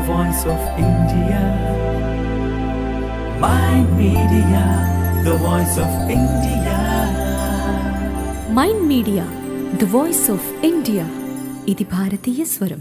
voice of India. Mind Media, the voice of India. Mind Media the voice of India ఇది భారతీయ స్వరం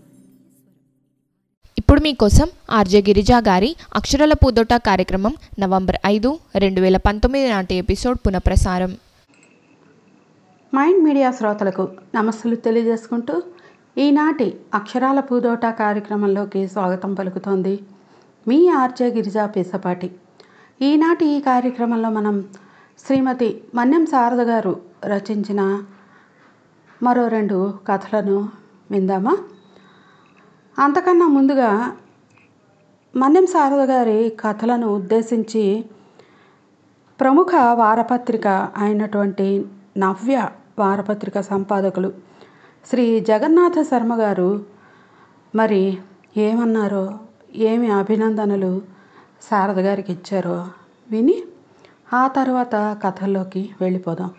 ఇప్పుడు మీకోసం ఆర్జే గిరిజా గారి అక్షరాల పూదోట కార్యక్రమం నవంబర్ ఐదు రెండు వేల పంతొమ్మిది నాటి ఎపిసోడ్ పునఃప్రసారం మైండ్ మీడియా శ్రోతలకు నమస్సులు తెలియజేసుకుంటూ ఈనాటి అక్షరాల పూదోట కార్యక్రమంలోకి స్వాగతం పలుకుతోంది మీ ఆర్జే గిరిజా పేసపాటి ఈనాటి ఈ కార్యక్రమంలో మనం శ్రీమతి మన్యం శారద గారు రచించిన మరో రెండు కథలను విందామా అంతకన్నా ముందుగా మన్యం శారద గారి కథలను ఉద్దేశించి ప్రముఖ వారపత్రిక అయినటువంటి నవ్య వారపత్రిక సంపాదకులు శ్రీ జగన్నాథ శర్మ గారు మరి ఏమన్నారో ఏమి అభినందనలు శారద గారికి ఇచ్చారో విని ఆ తర్వాత కథల్లోకి వెళ్ళిపోదాం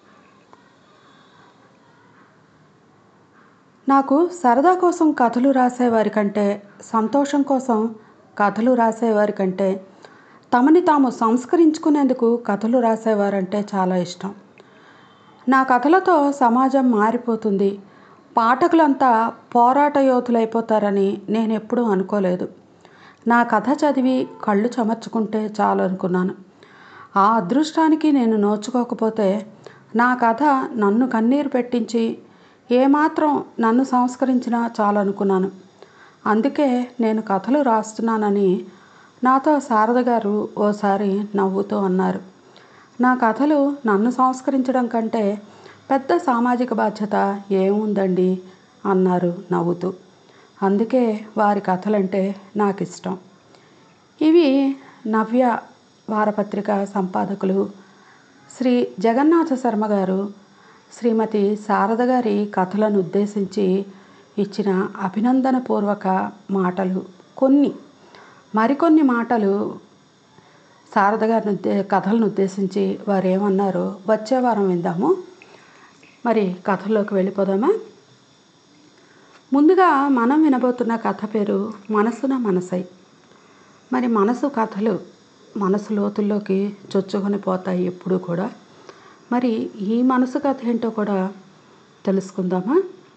నాకు సరదా కోసం కథలు రాసేవారి కంటే సంతోషం కోసం కథలు రాసేవారి కంటే తమని తాము సంస్కరించుకునేందుకు కథలు రాసేవారంటే చాలా ఇష్టం నా కథలతో సమాజం మారిపోతుంది పాఠకులంతా పోరాట యోధులైపోతారని నేను ఎప్పుడూ అనుకోలేదు నా కథ చదివి కళ్ళు చెమర్చుకుంటే చాలు అనుకున్నాను ఆ అదృష్టానికి నేను నోచుకోకపోతే నా కథ నన్ను కన్నీరు పెట్టించి ఏమాత్రం నన్ను సంస్కరించినా చాలనుకున్నాను అందుకే నేను కథలు రాస్తున్నానని నాతో శారద గారు ఓసారి నవ్వుతూ అన్నారు నా కథలు నన్ను సంస్కరించడం కంటే పెద్ద సామాజిక బాధ్యత ఏముందండి అన్నారు నవ్వుతూ అందుకే వారి కథలంటే నాకు ఇష్టం ఇవి నవ్య వారపత్రిక సంపాదకులు శ్రీ జగన్నాథ శర్మ గారు శ్రీమతి శారద గారి కథలను ఉద్దేశించి ఇచ్చిన అభినందనపూర్వక మాటలు కొన్ని మరికొన్ని మాటలు శారద గారిని ఉద్దే కథలను ఉద్దేశించి వారు ఏమన్నారో వచ్చే వారం విందాము మరి కథల్లోకి వెళ్ళిపోదామా ముందుగా మనం వినబోతున్న కథ పేరు మనసున మనసై మరి మనసు కథలు మనసు లోతుల్లోకి చొచ్చుకొని పోతాయి ఎప్పుడు కూడా మరి ఈ మనసు కథ ఏంటో కూడా తెలుసుకుందామా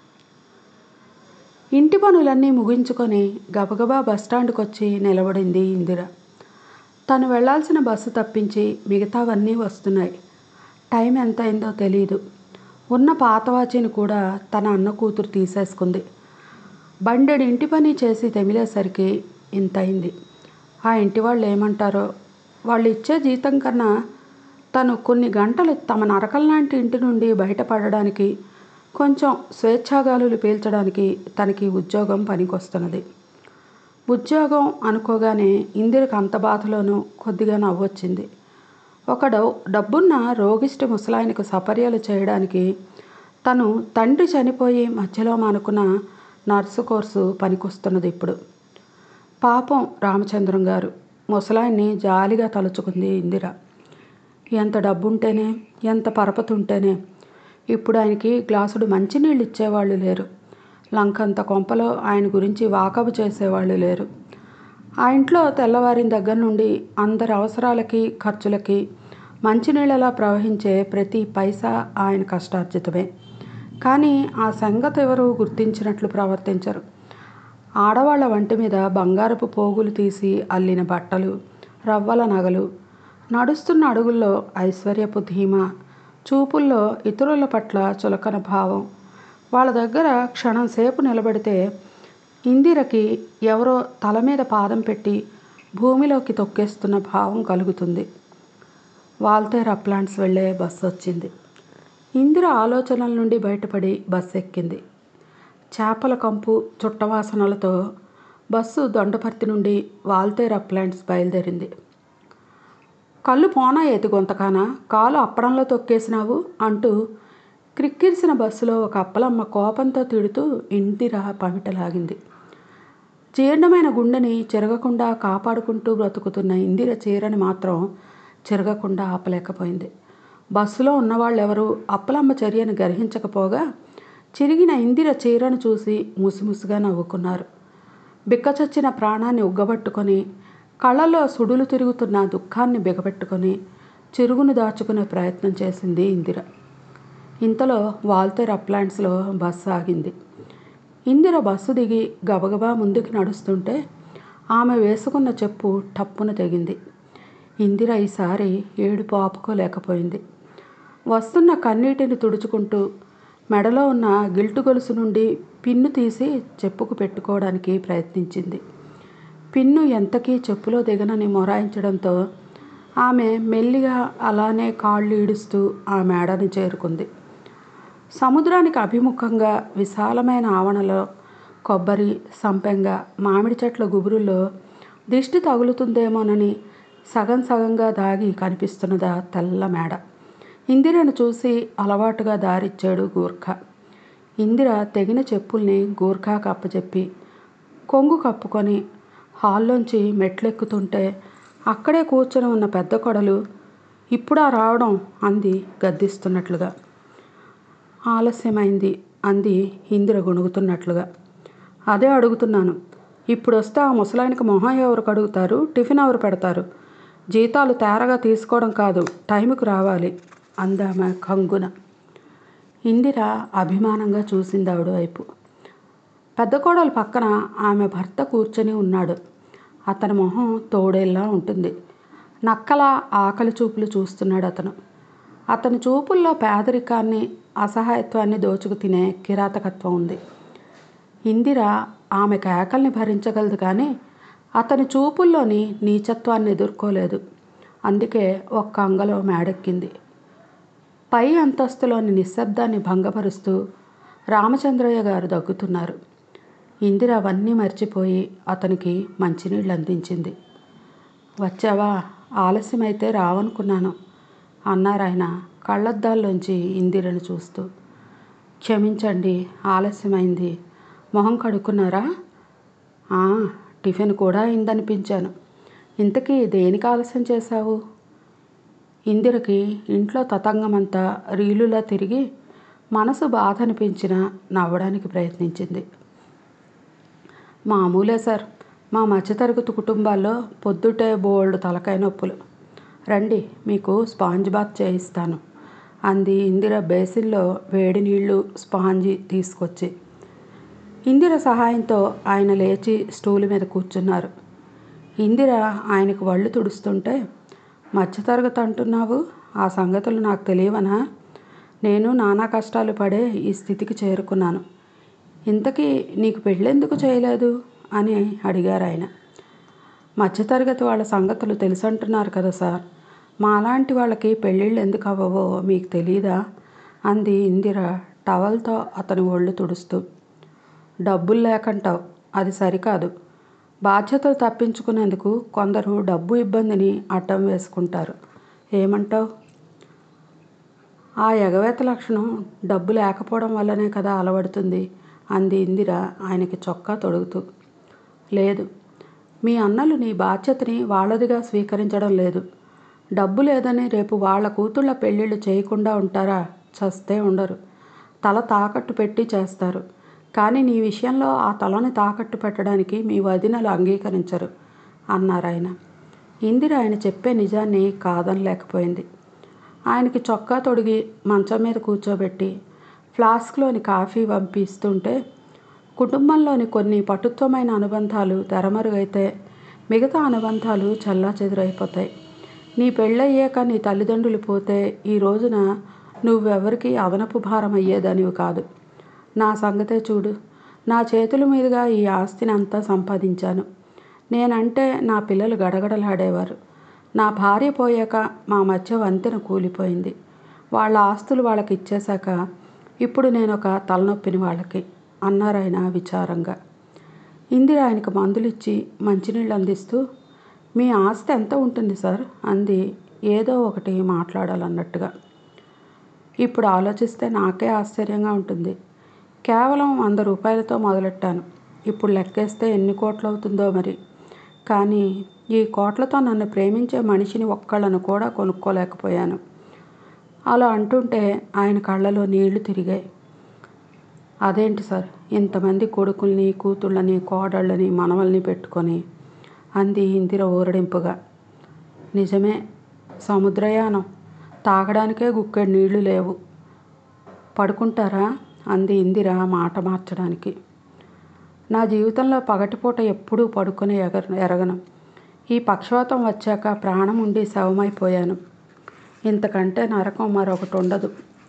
ఇంటి పనులన్నీ ముగించుకొని గబగబా బస్టాండ్కి వచ్చి నిలబడింది ఇందిర తను వెళ్ళాల్సిన బస్సు తప్పించి మిగతావన్నీ వస్తున్నాయి టైం ఎంత అయిందో తెలియదు ఉన్న పాత వాచిని కూడా తన అన్న కూతురు తీసేసుకుంది బండెడు ఇంటి పని చేసి తెమిలేసరికి ఇంత అయింది ఆ ఇంటి వాళ్ళు ఏమంటారో వాళ్ళు ఇచ్చే జీతం కన్నా తను కొన్ని గంటలు తమ నరకల్లాంటి ఇంటి నుండి బయటపడడానికి కొంచెం స్వేచ్ఛాగాలులు పీల్చడానికి తనకి ఉద్యోగం పనికొస్తున్నది ఉద్యోగం అనుకోగానే ఇందిరకు అంత బాధలోనూ కొద్దిగా నవ్వొచ్చింది ఒక డౌ డబ్బున్న రోగిష్టి ముసలాయనకు సపర్యలు చేయడానికి తను తండ్రి చనిపోయి మధ్యలో మానుకున్న నర్సు కోర్సు పనికొస్తున్నది ఇప్పుడు పాపం రామచంద్రం గారు ముసలాయన్ని జాలిగా తలుచుకుంది ఇందిర ఎంత డబ్బుంటేనే ఎంత పరపతుంటేనే ఇప్పుడు ఆయనకి గ్లాసుడు మంచినీళ్ళు ఇచ్చేవాళ్ళు లేరు లంకంత కొంపలో ఆయన గురించి వాకబు చేసేవాళ్ళు లేరు ఆ ఇంట్లో తెల్లవారిన దగ్గర నుండి అందరి అవసరాలకి ఖర్చులకి మంచినీళ్ళలా ప్రవహించే ప్రతి పైసా ఆయన కష్టార్జితమే కానీ ఆ సంగతి ఎవరు గుర్తించినట్లు ప్రవర్తించరు ఆడవాళ్ళ వంటి మీద బంగారపు పోగులు తీసి అల్లిన బట్టలు రవ్వల నగలు నడుస్తున్న అడుగుల్లో ఐశ్వర్యపు ధీమా చూపుల్లో ఇతరుల పట్ల చులకన భావం వాళ్ళ దగ్గర క్షణం సేపు నిలబడితే ఇందిరకి ఎవరో తల మీద పాదం పెట్టి భూమిలోకి తొక్కేస్తున్న భావం కలుగుతుంది వాల్తేర్ అప్లాంట్స్ వెళ్ళే బస్సు వచ్చింది ఇందిర ఆలోచనల నుండి బయటపడి బస్సు ఎక్కింది చేపల కంపు చుట్టవాసనలతో బస్సు దొండపర్తి నుండి వాల్తేర్ అప్లాంట్స్ బయలుదేరింది కళ్ళు పోనా ఏతి గొంతకాన కాలు అప్పడంలో తొక్కేసినావు అంటూ క్రిక్కిరిసిన బస్సులో ఒక అప్పలమ్మ కోపంతో తిడుతూ ఇందిర పమిటలాగింది జీర్ణమైన గుండెని చెరగకుండా కాపాడుకుంటూ బ్రతుకుతున్న ఇందిర చీరని మాత్రం చెరగకుండా ఆపలేకపోయింది బస్సులో ఉన్నవాళ్ళెవరూ అప్పలమ్మ చర్యను గ్రహించకపోగా చిరిగిన ఇందిర చీరను చూసి ముసిముసిగా నవ్వుకున్నారు బిక్కచచ్చిన ప్రాణాన్ని ఉగ్గబట్టుకొని కళ్ళలో సుడులు తిరుగుతున్న దుఃఖాన్ని బిగబెట్టుకొని చిరుగును దాచుకునే ప్రయత్నం చేసింది ఇందిర ఇంతలో వాల్తేర్ అప్లాంట్స్లో బస్సు ఆగింది ఇందిర బస్సు దిగి గబగబా ముందుకు నడుస్తుంటే ఆమె వేసుకున్న చెప్పు టప్పున తెగింది ఇందిర ఈసారి ఏడుపు ఆపుకోలేకపోయింది వస్తున్న కన్నీటిని తుడుచుకుంటూ మెడలో ఉన్న గిల్టు గొలుసు నుండి పిన్ను తీసి చెప్పుకు పెట్టుకోవడానికి ప్రయత్నించింది పిన్ను ఎంతకీ చెప్పులో దిగనని మొరాయించడంతో ఆమె మెల్లిగా అలానే కాళ్ళు ఈడుస్తూ ఆ మేడని చేరుకుంది సముద్రానికి అభిముఖంగా విశాలమైన ఆవరణలో కొబ్బరి సంపెంగ మామిడి చెట్ల గుబురుల్లో దిష్టి తగులుతుందేమోనని సగం సగంగా దాగి కనిపిస్తున్నదా తెల్ల మేడ ఇందిరను చూసి అలవాటుగా దారిచ్చాడు గూర్ఖ ఇందిర తెగిన చెప్పుల్ని గూర్ఖాకు అప్పచెప్పి కొంగు కప్పుకొని హాల్లోంచి మెట్లెక్కుతుంటే అక్కడే కూర్చొని ఉన్న పెద్ద కొడలు ఇప్పుడా రావడం అంది గద్దిస్తున్నట్లుగా ఆలస్యమైంది అంది ఇందిర గొణుగుతున్నట్లుగా అదే అడుగుతున్నాను ఇప్పుడు వస్తే ఆ ముసలాయనకి మొహం ఎవరు కడుగుతారు టిఫిన్ ఎవరు పెడతారు జీతాలు తేరగా తీసుకోవడం కాదు టైంకి రావాలి అందామె కంగున ఇందిర అభిమానంగా చూసింది ఆవిడ వైపు పెద్ద కోడలు పక్కన ఆమె భర్త కూర్చొని ఉన్నాడు అతని మొహం తోడేలా ఉంటుంది నక్కల ఆకలి చూపులు చూస్తున్నాడు అతను అతని చూపుల్లో పేదరికాన్ని అసహాయత్వాన్ని దోచుకు తినే కిరాతకత్వం ఉంది ఇందిర ఆమె కేకల్ని భరించగలదు కానీ అతని చూపుల్లోని నీచత్వాన్ని ఎదుర్కోలేదు అందుకే ఒక్క అంగలో మేడెక్కింది పై అంతస్తులోని నిశ్శబ్దాన్ని భంగపరుస్తూ రామచంద్రయ్య గారు దగ్గుతున్నారు ఇందిర అవన్నీ మర్చిపోయి అతనికి మంచినీళ్ళు అందించింది వచ్చావా ఆలస్యమైతే రావనుకున్నాను అన్నారాయన కళ్ళద్దాల్లోంచి ఇందిరను చూస్తూ క్షమించండి ఆలస్యమైంది మొహం కడుక్కున్నారా "ఆ, టిఫిన్ కూడా అయిందనిపించాను ఇంతకీ దేనికి ఆలస్యం చేశావు ఇందిరకి ఇంట్లో తతంగమంతా రీలులా తిరిగి మనసు బాధ అనిపించినా నవ్వడానికి ప్రయత్నించింది మామూలే సార్ మా మధ్యతరగతి కుటుంబాల్లో పొద్దుటే బోల్డ్ తలకాయ నొప్పులు రండి మీకు స్పాంజ్ బాత్ చేయిస్తాను అంది ఇందిర బేసిన్లో వేడి నీళ్లు స్పాంజి తీసుకొచ్చి ఇందిర సహాయంతో ఆయన లేచి స్టూల్ మీద కూర్చున్నారు ఇందిర ఆయనకు వళ్ళు తుడుస్తుంటే మధ్యతరగతి అంటున్నావు ఆ సంగతులు నాకు తెలియవనా నేను నానా కష్టాలు పడే ఈ స్థితికి చేరుకున్నాను ఇంతకీ నీకు పెళ్ళెందుకు చేయలేదు అని అడిగారు ఆయన మధ్యతరగతి వాళ్ళ సంగతులు తెలుసంటున్నారు కదా సార్ మాలాంటి వాళ్ళకి పెళ్ళిళ్ళు ఎందుకు అవ్వవో మీకు తెలీదా అంది ఇందిర టవల్తో అతని ఒళ్ళు తుడుస్తూ డబ్బులు లేకంటావు అది సరికాదు బాధ్యతలు తప్పించుకునేందుకు కొందరు డబ్బు ఇబ్బందిని అడ్డం వేసుకుంటారు ఏమంటావు ఆ ఎగవేత లక్షణం డబ్బు లేకపోవడం వల్లనే కదా అలవడుతుంది అంది ఇందిర ఆయనకి చొక్కా తొడుగుతూ లేదు మీ అన్నలు నీ బాధ్యతని వాళ్ళదిగా స్వీకరించడం లేదు డబ్బు లేదని రేపు వాళ్ళ కూతుళ్ళ పెళ్ళిళ్ళు చేయకుండా ఉంటారా చస్తే ఉండరు తల తాకట్టు పెట్టి చేస్తారు కానీ నీ విషయంలో ఆ తలని తాకట్టు పెట్టడానికి మీ వదినలు అంగీకరించరు అన్నారు ఆయన ఇందిర ఆయన చెప్పే నిజాన్ని కాదనలేకపోయింది ఆయనకి చొక్కా తొడిగి మంచం మీద కూర్చోబెట్టి ఫ్లాస్క్లోని కాఫీ పంపిస్తుంటే కుటుంబంలోని కొన్ని పటుత్వమైన అనుబంధాలు తెరమరుగైతే మిగతా అనుబంధాలు చల్లా చెదురైపోతాయి నీ పెళ్ళయ్యాక నీ తల్లిదండ్రులు పోతే ఈ రోజున నువ్వెవరికి అదనపు భారం అయ్యేదానివి కాదు నా సంగతే చూడు నా చేతుల మీదుగా ఈ ఆస్తిని అంతా సంపాదించాను నేనంటే నా పిల్లలు గడగడలాడేవారు నా భార్య పోయాక మా మధ్య వంతెన కూలిపోయింది వాళ్ళ ఆస్తులు వాళ్ళకి ఇచ్చేశాక ఇప్పుడు నేను ఒక తలనొప్పిని వాళ్ళకి అన్నారాయన విచారంగా ఇందిర ఆయనకు మందులిచ్చి మంచినీళ్ళు అందిస్తూ మీ ఆస్తి ఎంత ఉంటుంది సార్ అంది ఏదో ఒకటి మాట్లాడాలన్నట్టుగా ఇప్పుడు ఆలోచిస్తే నాకే ఆశ్చర్యంగా ఉంటుంది కేవలం వంద రూపాయలతో మొదలెట్టాను ఇప్పుడు లెక్కేస్తే ఎన్ని కోట్లు అవుతుందో మరి కానీ ఈ కోట్లతో నన్ను ప్రేమించే మనిషిని ఒక్కళ్ళను కూడా కొనుక్కోలేకపోయాను అలా అంటుంటే ఆయన కళ్ళలో నీళ్లు తిరిగాయి అదేంటి సార్ ఇంతమంది కొడుకుల్ని కూతుళ్ళని కోడళ్ళని మనవల్ని పెట్టుకొని అంది ఇందిర ఊరడింపుగా నిజమే సముద్రయానం తాగడానికే గుక్కెడు నీళ్లు లేవు పడుకుంటారా అంది ఇందిర మాట మార్చడానికి నా జీవితంలో పగటిపూట ఎప్పుడూ పడుకొని ఎగర ఎరగను ఈ పక్షవాతం వచ్చాక ప్రాణం ఉండి శవమైపోయాను ఇంతకంటే నరకం మరొకటి ఉండదు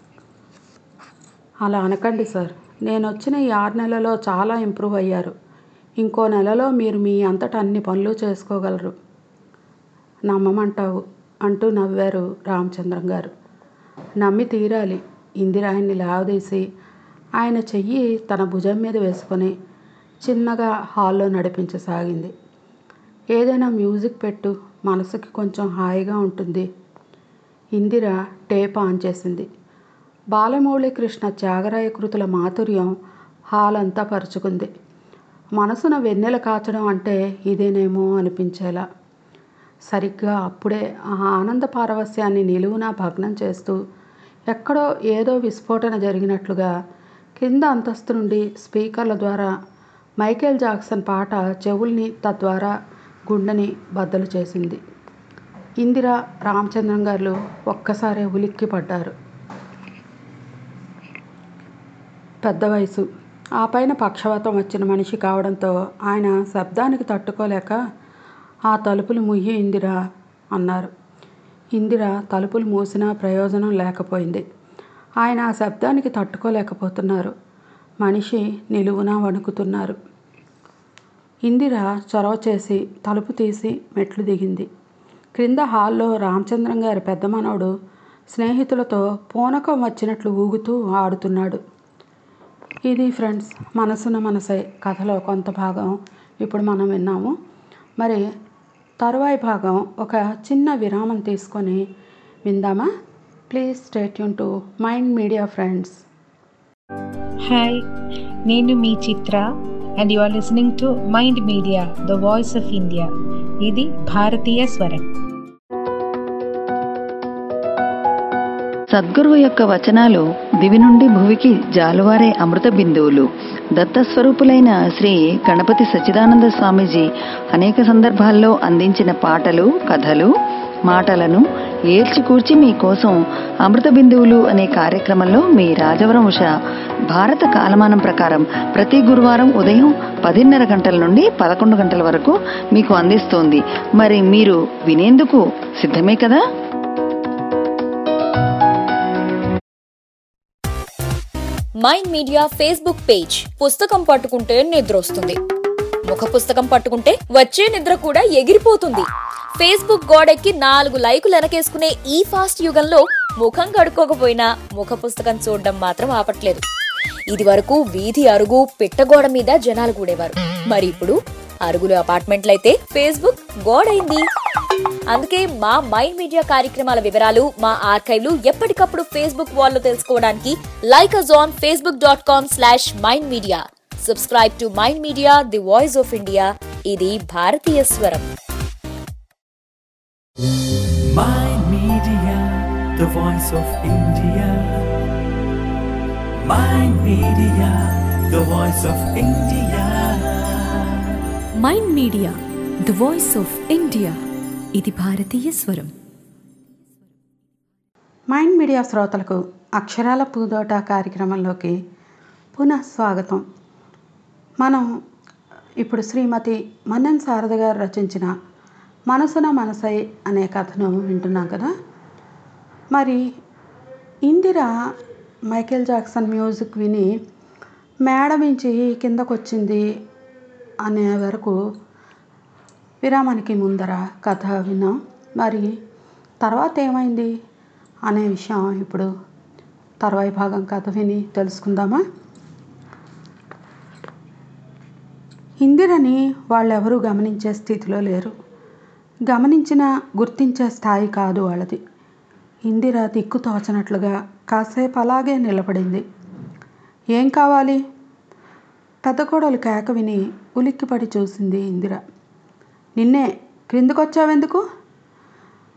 అలా అనకండి సార్ నేను వచ్చిన ఈ ఆరు నెలలో చాలా ఇంప్రూవ్ అయ్యారు ఇంకో నెలలో మీరు మీ అంతటా అన్ని పనులు చేసుకోగలరు నమ్మమంటావు అంటూ నవ్వారు రామచంద్రం గారు నమ్మి తీరాలి ఇందిర ఆయన్ని లేవదీసి ఆయన చెయ్యి తన భుజం మీద వేసుకొని చిన్నగా హాల్లో నడిపించసాగింది ఏదైనా మ్యూజిక్ పెట్టు మనసుకి కొంచెం హాయిగా ఉంటుంది ఇందిర టేప్ ఆన్ చేసింది బాలమౌళి కృష్ణ త్యాగరాయ కృతుల మాధుర్యం హాల్ అంతా పరుచుకుంది మనసున వెన్నెల కాచడం అంటే ఇదేనేమో అనిపించేలా సరిగ్గా అప్పుడే ఆ ఆనంద పారవస్యాన్ని నిలువునా భగ్నం చేస్తూ ఎక్కడో ఏదో విస్ఫోటన జరిగినట్లుగా కింద అంతస్తు నుండి స్పీకర్ల ద్వారా మైకేల్ జాక్సన్ పాట చెవుల్ని తద్వారా గుండెని బద్దలు చేసింది ఇందిర రామచంద్రం గారు ఒక్కసారే ఉలిక్కి పడ్డారు పెద్ద వయసు ఆ పైన పక్షవాతం వచ్చిన మనిషి కావడంతో ఆయన శబ్దానికి తట్టుకోలేక ఆ తలుపులు ముయ్యి ఇందిర అన్నారు ఇందిర తలుపులు మూసినా ప్రయోజనం లేకపోయింది ఆయన ఆ శబ్దానికి తట్టుకోలేకపోతున్నారు మనిషి నిలువునా వణుకుతున్నారు ఇందిర చొరవ చేసి తలుపు తీసి మెట్లు దిగింది క్రింద హాల్లో రామచంద్రం గారి పెద్ద మనవడు స్నేహితులతో పూనకం వచ్చినట్లు ఊగుతూ ఆడుతున్నాడు ఇది ఫ్రెండ్స్ మనసున మనసే కథలో కొంత భాగం ఇప్పుడు మనం విన్నాము మరి తరువాయి భాగం ఒక చిన్న విరామం తీసుకొని విందామా please stay tuned to Mind Media friends hi నేను మీ Chitra and you are listening to Mind Media the voice of India ఇది భారతీయ స్వరం సద్గురువు యొక్క వచనాలు దివి నుండి భువికి జాలువారే అమృత బిందువులు దత్తస్వరూపులైన శ్రీ గణపతి సచ్చిదానంద స్వామీజీ అనేక సందర్భాల్లో అందించిన పాటలు కథలు మాటలను ఏల్చికూర్చి మీకోసం అమృత బిందువులు అనే కార్యక్రమంలో మీ రాజవరం ఉష భారత కాలమానం ప్రకారం ప్రతి గురువారం ఉదయం పదిన్నర గంటల నుండి పదకొండు గంటల వరకు మీకు అందిస్తోంది మరి మీరు వినేందుకు సిద్ధమే కదా మైండ్ మీడియా ఫేస్బుక్ పేజ్ పుస్తకం పట్టుకుంటే నిద్రొస్తుంది ముఖ పుస్తకం పట్టుకుంటే వచ్చే నిద్ర కూడా ఎగిరిపోతుంది ఫేస్బుక్ గోడెక్కి నాలుగు లైకులు వెనకేసుకునే ఈ ఫాస్ట్ యుగంలో ముఖం కడుక్కోకపోయినా ముఖ పుస్తకం చూడడం మాత్రం ఆపట్లేదు ఇది వరకు వీధి అరుగు పిట్టగోడ మీద జనాలు కూడేవారు మరి ఇప్పుడు అరుగులు అపార్ట్మెంట్లయితే ఫేస్బుక్ గోడైంది అందుకే మా మైండ్ మీడియా కార్యక్రమాల వివరాలు మా ఆర్కైవ్లు ఎప్పటికప్పుడు ఫేస్బుక్ వాల్లో తెలుసుకోవడానికి like us on Facebook dot com slash Mind Media subscribe to Mind Media the voice of India ఇది భారతీయ స్వరం Mind Media, the voice of India. Mind Media, the voice of India. Mind Media the voice of India ఇది భారతీయ స్వరం Mind media శ్రోతలకు అక్షరాల పూదోట కార్యక్రమంలోకి పునః స్వాగతం మనం ఇప్పుడు శ్రీమతి మన్నన్ శారద గారు రచించిన మనసున మనసై అనే కథను వింటున్నాం కదా మరి ఇందిర మైకేల్ జాక్సన్ మ్యూజిక్ విని మేడ నుంచి కిందకు వచ్చింది అనే వరకు విరామానికి ముందర కథ విన్నాం మరి తర్వాత ఏమైంది అనే విషయం ఇప్పుడు తర్వాయి భాగం కథ విని తెలుసుకుందామా ఇందిరని వాళ్ళెవరూ గమనించే స్థితిలో లేరు గమనించినా గుర్తించే స్థాయి కాదు వాళ్ళది ఇందిర దిక్కు తోచనట్లుగా కాసేపు అలాగే నిలబడింది ఏం కావాలి పెద్ద కోడలు కేక విని ఉలిక్కిపడి చూసింది ఇందిర నిన్నే క్రిందకొచ్చావెందుకు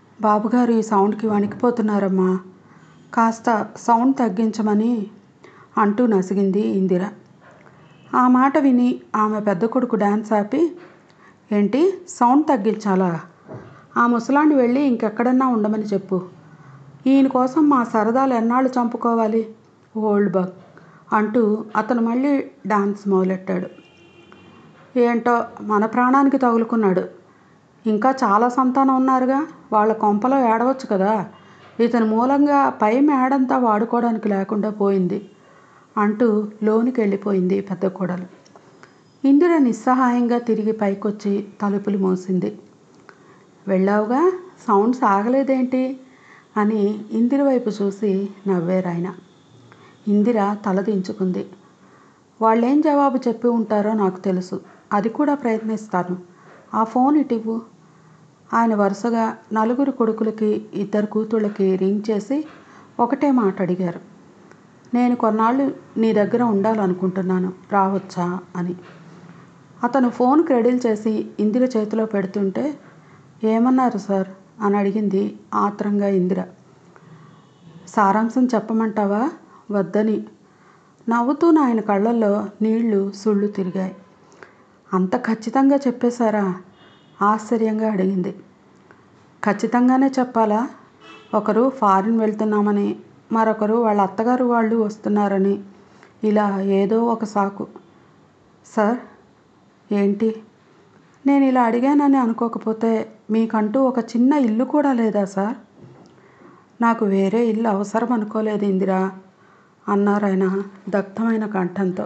బాబుగారు ఈ సౌండ్కి వణికిపోతున్నారమ్మా కాస్త సౌండ్ తగ్గించమని అంటూ నసిగింది ఇందిర ఆ మాట విని ఆమె పెద్ద కొడుకు డ్యాన్స్ ఆపి ఏంటి సౌండ్ తగ్గించాలా ఆ ముసలాన్ని వెళ్ళి ఇంకెక్కడన్నా ఉండమని చెప్పు ఈయన కోసం మా సరదాలు ఎన్నాళ్ళు చంపుకోవాలి ఓల్డ్ బగ్ అంటూ అతను మళ్ళీ డాన్స్ మొదలెట్టాడు ఏంటో మన ప్రాణానికి తగులుకున్నాడు ఇంకా చాలా సంతానం ఉన్నారుగా వాళ్ళ కొంపలో ఏడవచ్చు కదా ఇతని మూలంగా పై మేడంతా వాడుకోవడానికి లేకుండా పోయింది అంటూ లోనికి వెళ్ళిపోయింది పెద్ద కోడలు ఇందిర నిస్సహాయంగా తిరిగి పైకొచ్చి తలుపులు మూసింది వెళ్ళావుగా సౌండ్ సాగలేదేంటి అని ఇందిర వైపు చూసి నవ్వేరాయన ఇందిర తలదించుకుంది వాళ్ళేం జవాబు చెప్పి ఉంటారో నాకు తెలుసు అది కూడా ప్రయత్నిస్తాను ఆ ఫోన్ ఇటివ్వు ఆయన వరుసగా నలుగురు కొడుకులకి ఇద్దరు కూతుళ్ళకి రింగ్ చేసి ఒకటే మాట అడిగారు నేను కొన్నాళ్ళు నీ దగ్గర ఉండాలనుకుంటున్నాను రావచ్చా అని అతను ఫోన్ క్రెడిల్ చేసి ఇందిర చేతిలో పెడుతుంటే ఏమన్నారు సార్ అని అడిగింది ఆత్రంగా ఇందిర సారాంశం చెప్పమంటావా వద్దని నవ్వుతూ ఆయన కళ్ళల్లో నీళ్లు సుళ్ళు తిరిగాయి అంత ఖచ్చితంగా చెప్పేశారా ఆశ్చర్యంగా అడిగింది ఖచ్చితంగానే చెప్పాలా ఒకరు ఫారిన్ వెళ్తున్నామని మరొకరు వాళ్ళ అత్తగారు వాళ్ళు వస్తున్నారని ఇలా ఏదో ఒక సాకు సార్ ఏంటి నేను ఇలా అడిగానని అనుకోకపోతే మీకంటూ ఒక చిన్న ఇల్లు కూడా లేదా సార్ నాకు వేరే ఇల్లు అవసరం అనుకోలేదు ఇందిరా అన్నారాయన దగ్ధమైన కంఠంతో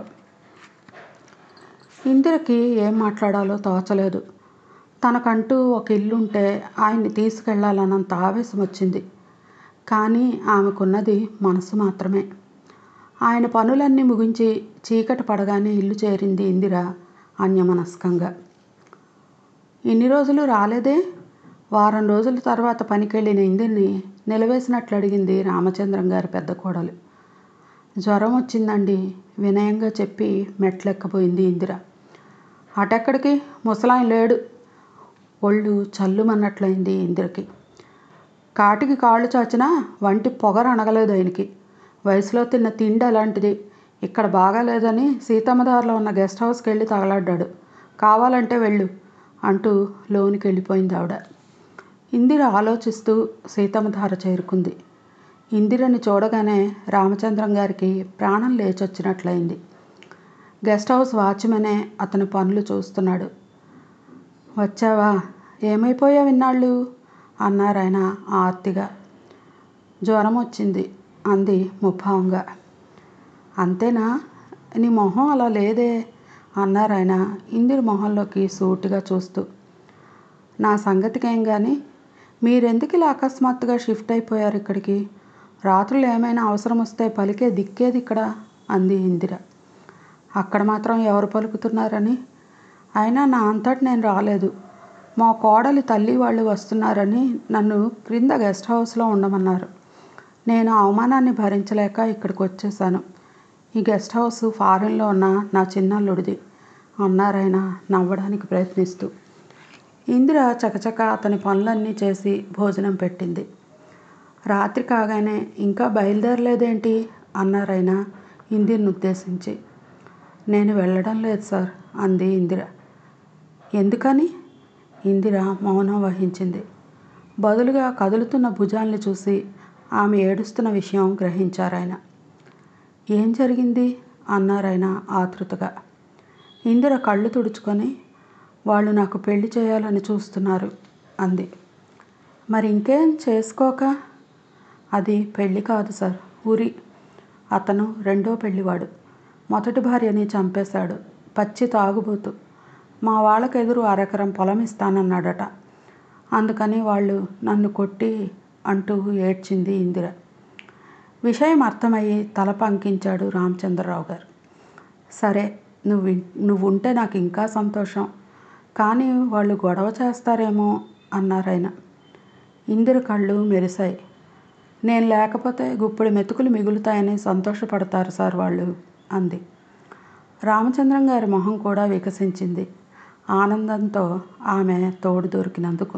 ఇందిరకి ఏం మాట్లాడాలో తోచలేదు తనకంటూ ఒక ఇల్లుంటే ఆయన్ని తీసుకెళ్లాలన్నంత ఆవేశం వచ్చింది కానీ ఆమెకున్నది మనసు మాత్రమే ఆయన పనులన్నీ ముగించి చీకటి పడగానే ఇల్లు చేరింది ఇందిర అన్యమనస్కంగా ఇన్ని రోజులు రాలేదే వారం రోజుల తర్వాత పనికెళ్ళిన ఇందిరిని నిలవేసినట్లు అడిగింది రామచంద్రం గారి పెద్ద కోడలు జ్వరం వచ్చిందండి వినయంగా చెప్పి మెట్లెక్కపోయింది ఇందిర అటెక్కడికి ముసలాయన లేడు ఒళ్ళు చల్లుమన్నట్లయింది ఇందిరకి కాటికి కాళ్ళు చాచినా వంటి పొగరు అనగలేదు ఆయనకి వయసులో తిన్న తిండి అలాంటిది ఇక్కడ బాగాలేదని సీతమ్మదారిలో ఉన్న గెస్ట్ హౌస్కి వెళ్ళి తగలడ్డాడు కావాలంటే వెళ్ళు అంటూ లోనికి వెళ్ళిపోయింది ఆవిడ ఇందిర ఆలోచిస్తూ సీతమ్మధార చేరుకుంది ఇందిరని చూడగానే రామచంద్రం గారికి ప్రాణం లేచొచ్చినట్లయింది గెస్ట్ హౌస్ వాచ్మెనే అతని పనులు చూస్తున్నాడు వచ్చావా ఏమైపోయావు ఇన్నాళ్ళు అన్నారాయన ఆర్తిగా జ్వరం వచ్చింది అంది ముభావంగా అంతేనా నీ మొహం అలా లేదే అన్నారాయన ఇందిరి మొహంలోకి సూటిగా చూస్తూ నా సంగతికేం కానీ మీరెందుకు ఇలా అకస్మాత్తుగా షిఫ్ట్ అయిపోయారు ఇక్కడికి రాత్రులు ఏమైనా అవసరం వస్తే పలికే దిక్కేది ఇక్కడ అంది ఇందిర అక్కడ మాత్రం ఎవరు పలుకుతున్నారని అయినా నా అంతటి నేను రాలేదు మా కోడలి తల్లి వాళ్ళు వస్తున్నారని నన్ను క్రింద గెస్ట్ హౌస్లో ఉండమన్నారు నేను అవమానాన్ని భరించలేక ఇక్కడికి వచ్చేసాను ఈ గెస్ట్ హౌస్ ఫారెన్లో ఉన్న నా చిన్నల్లుడిది అన్నారాయన నవ్వడానికి ప్రయత్నిస్తూ ఇందిర చకచక అతని పనులన్నీ చేసి భోజనం పెట్టింది రాత్రి కాగానే ఇంకా బయలుదేరలేదేంటి అన్నారాయన ఇందిరను ఉద్దేశించి నేను వెళ్ళడం లేదు సార్ అంది ఇందిర ఎందుకని ఇందిర మౌనం వహించింది బదులుగా కదులుతున్న భుజాల్ని చూసి ఆమె ఏడుస్తున్న విషయం గ్రహించారాయన ఏం జరిగింది అన్నారాయన ఆతృతగా ఇందిర కళ్ళు తుడుచుకొని వాళ్ళు నాకు పెళ్లి చేయాలని చూస్తున్నారు అంది మరి ఇంకేం చేసుకోక అది పెళ్ళి కాదు సార్ ఉరి అతను రెండో పెళ్లివాడు మొదటి భార్యని చంపేశాడు పచ్చి తాగుబోతు మా వాళ్ళకు ఎదురు అరెకరం పొలం ఇస్తానన్నాడట అందుకని వాళ్ళు నన్ను కొట్టి అంటూ ఏడ్చింది ఇందిర విషయం అర్థమయ్యి తల పంకించాడు రామచంద్రరావు గారు సరే నువ్వు ఇన్- నువ్వు ఉంటే నాకు ఇంకా సంతోషం కానీ వాళ్ళు గొడవ చేస్తారేమో అన్నారాయన ఇందిర కళ్ళు మెరిశాయి నేను లేకపోతే గుప్పెడు మెతుకులు మిగులుతాయని సంతోషపడతారు సార్ వాళ్ళు అంది రామచంద్రం గారి మొహం కూడా వికసించింది ఆనందంతో ఆమె తోడు దొరికినందుకు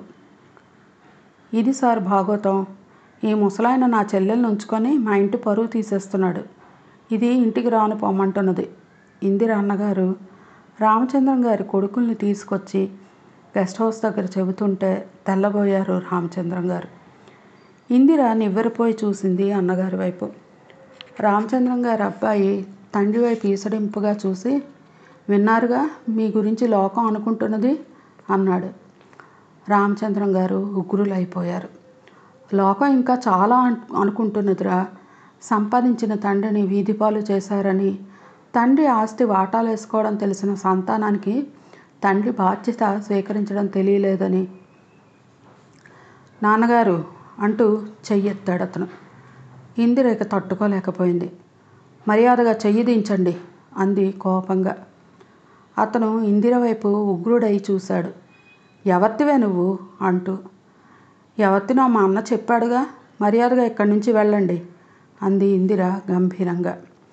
ఇది సార్ భాగవతం ఈ ముసలాయన నా చెల్లెల్ని ఉంచుకొని మా ఇంటి పరువు తీసేస్తున్నాడు ఇది ఇంటికి రాను పొమ్మంటున్నది ఇందిర అన్నగారు రామచంద్రం గారి కొడుకుల్ని తీసుకొచ్చి గెస్ట్ హౌస్ దగ్గర చెబుతుంటే తెల్లబోయారు రామచంద్రం గారు ఇందిర నివ్వెరపోయి చూసింది అన్నగారి వైపు రామచంద్రం గారి అబ్బాయి తండ్రి వైపు ఈసడింపుగా చూసి విన్నారుగా మీ గురించి లోకం అనుకుంటున్నది అన్నాడు రామచంద్రం గారు ఉగ్రులైపోయారు లోకం ఇంకా చాలా అన్- అనుకుంటున్నదిరా సంపాదించిన తండ్రిని వీధిపాలు చేశారని తండ్రి ఆస్తి వాటాలు వేసుకోవడం తెలిసిన సంతానానికి తండ్రి బాధ్యత స్వీకరించడం తెలియలేదని నాన్నగారు అంటూ చెయ్యెత్తాడు అతను ఇందిర ఇక తట్టుకోలేకపోయింది మర్యాదగా చెయ్యి దించండి అంది కోపంగా అతను ఇందిర వైపు ఉగ్రుడై చూశాడు ఎవరితివే నువ్వు అంటూ ఎవరినో మా అన్న చెప్పాడుగా మర్యాదగా ఇక్కడి నుంచి వెళ్ళండి అంది ఇందిర గంభీరంగా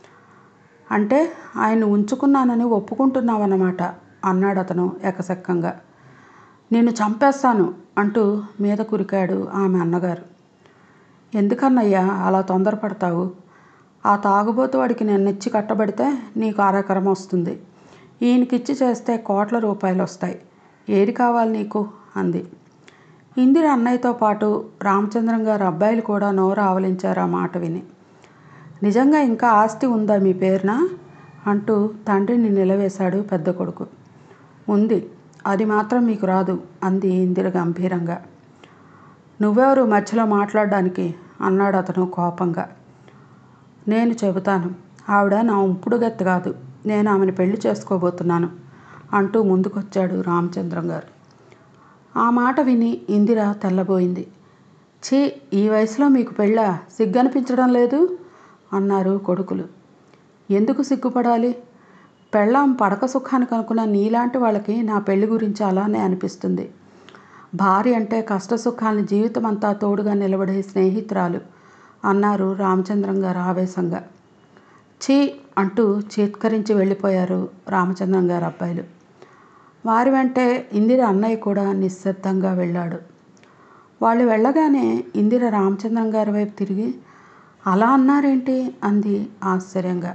అంటే ఆయన ఉంచుకున్నానని ఒప్పుకుంటున్నావన్నమాట అన్నాడు అతను ఎకసెక్కంగా నిన్ను చంపేస్తాను అంటూ మీద కురికాడు ఆమె అన్నగారు ఎందుకన్నయ్యా అలా తొందరపడతావు ఆ తాగుబోతు వాడికి నేను నెచ్చి కట్టబడితే నీకు అరకరం వస్తుంది ఈయనకిచ్చి చేస్తే కోట్ల రూపాయలు వస్తాయి ఏది కావాలి నీకు అంది ఇందిర అన్నయ్యతో పాటు రామచంద్రం గారు అబ్బాయిలు కూడా నోరు ఆవలించారు ఆ మాట విని నిజంగా ఇంకా ఆస్తి ఉందా మీ పేరున అంటూ తండ్రిని నిలవేశాడు పెద్ద కొడుకు ఉంది అది మాత్రం మీకు రాదు అంది ఇందిర గంభీరంగా నువ్వెవరు మధ్యలో మాట్లాడడానికి అన్నాడు అతను కోపంగా నేను చెబుతాను ఆవిడ నా ఉంపుడు గత్తి కాదు నేను ఆమెను పెళ్లి చేసుకోబోతున్నాను అంటూ ముందుకొచ్చాడు రామచంద్రం గారు ఆ మాట విని ఇందిర తెల్లబోయింది ఛీ ఈ వయసులో మీకు పెళ్ళా సిగ్గనిపించడం లేదు అన్నారు కొడుకులు ఎందుకు సిగ్గుపడాలి పెళ్ళాం పడక సుఖానికి అనుకున్న నీలాంటి వాళ్ళకి నా పెళ్లి గురించి అలానే అనిపిస్తుంది భార్య అంటే కష్ట సుఖాన్ని జీవితం అంతా తోడుగా నిలబడే స్నేహితురాలు అన్నారు రామచంద్రం గారు ఆవేశంగా ఛీ అంటూ చీత్కరించి వెళ్ళిపోయారు రామచంద్రం గారు అబ్బాయిలు వారి వెంటే ఇందిర అన్నయ్య కూడా నిశ్శబ్దంగా వెళ్ళాడు వాళ్ళు వెళ్ళగానే ఇందిర రామచంద్రం గారి వైపు తిరిగి అలా అన్నారేంటి అంది ఆశ్చర్యంగా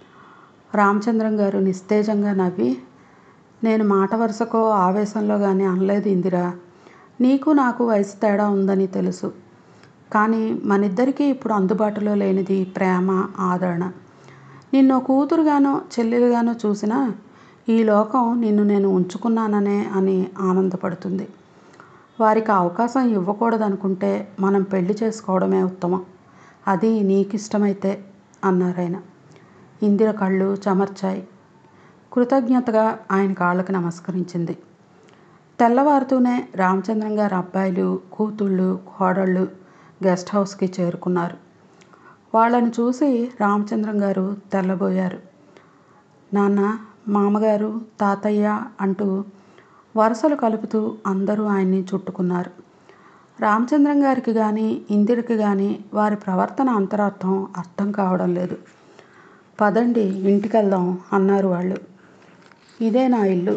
రామచంద్రం గారు నిస్తేజంగా నవ్వి నేను మాట వరుసకో ఆవేశంలో కానీ అనలేదు ఇందిరా నీకు నాకు వయసు తేడా ఉందని తెలుసు కానీ మనిద్దరికీ ఇప్పుడు అందుబాటులో లేనిది ప్రేమ ఆదరణ నిన్ను కూతురుగానో చెల్లెలుగానో చూసినా ఈ లోకం నిన్ను నేను ఉంచుకున్నాననే అని ఆనందపడుతుంది వారికి అవకాశం ఇవ్వకూడదనుకుంటే మనం పెళ్లి చేసుకోవడమే ఉత్తమం అది నీకు ఇష్టమైతే అన్నారాయన ఇందిర కళ్ళు చెమర్చాయి కృతజ్ఞతగా ఆయన కాళ్ళకు నమస్కరించింది తెల్లవారుతూనే రామచంద్రం గారి అబ్బాయిలు కూతుళ్ళు కోడళ్ళు గెస్ట్ హౌస్కి చేరుకున్నారు వాళ్ళని చూసి రామచంద్రం గారు తెల్లబోయారు నాన్న మామగారు తాతయ్య అంటూ వరుసలు కలుపుతూ అందరూ ఆయన్ని చుట్టుకున్నారు రామచంద్రం గారికి కానీ ఇందిరకి కానీ వారి ప్రవర్తన అంతరార్థం అర్థం కావడం లేదు పదండి ఇంటికి వెళ్దాం అన్నారు వాళ్ళు ఇదే నా ఇల్లు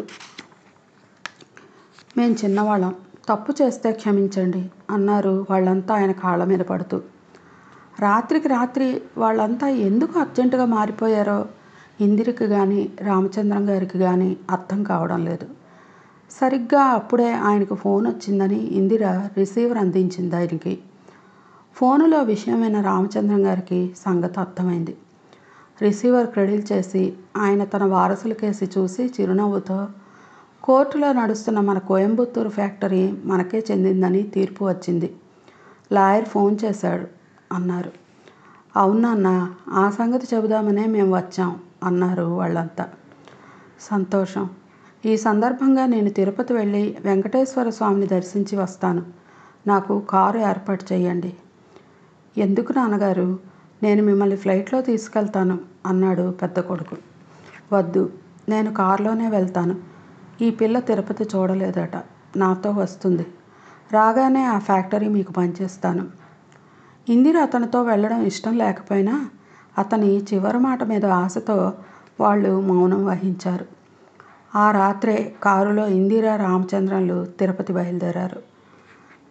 మేం చిన్నవాళ్ళం తప్పు చేస్తే క్షమించండి అన్నారు వాళ్ళంతా ఆయన కాళ్ళ మీద పడుతూ రాత్రికి రాత్రి వాళ్ళంతా ఎందుకు అర్జెంటుగా మారిపోయారో ఇందిరికి కానీ రామచంద్రం గారికి కానీ అర్థం కావడం లేదు సరిగ్గా అప్పుడే ఆయనకు ఫోన్ వచ్చిందని ఇందిర రిసీవర్ అందించింది ఆయనకి ఫోనులో విషయం విన్న రామచంద్రం గారికి సంగతి అర్థమైంది రిసీవర్ క్రెడిల్ చేసి ఆయన తన వారసుల కేసి చూసి చిరునవ్వుతో కోర్టులో నడుస్తున్న మన కోయంబత్తూరు ఫ్యాక్టరీ మనకే చెందిందని తీర్పు వచ్చింది లాయర్ ఫోన్ చేశాడు అన్నారు అవునన్న ఆ సంగతి చెబుదామనే మేము వచ్చాం అన్నారు వాళ్ళంతా సంతోషం ఈ సందర్భంగా నేను తిరుపతి వెళ్ళి వెంకటేశ్వర స్వామిని దర్శించి వస్తాను నాకు కారు ఏర్పాటు చేయండి ఎందుకు నాన్నగారు నేను మిమ్మల్ని ఫ్లైట్లో తీసుకెళ్తాను అన్నాడు పెద్ద కొడుకు వద్దు నేను కారులోనే వెళ్తాను ఈ పిల్ల తిరుపతి చూడలేదట నాతో వస్తుంది రాగానే ఆ ఫ్యాక్టరీ మీకు పనిచేస్తాను ఇందిర అతనితో వెళ్ళడం ఇష్టం లేకపోయినా అతని చివరి మాట మీద ఆశతో వాళ్ళు మౌనం వహించారు ఆ రాత్రే కారులో ఇందిర రామచంద్రన్లు తిరుపతి బయలుదేరారు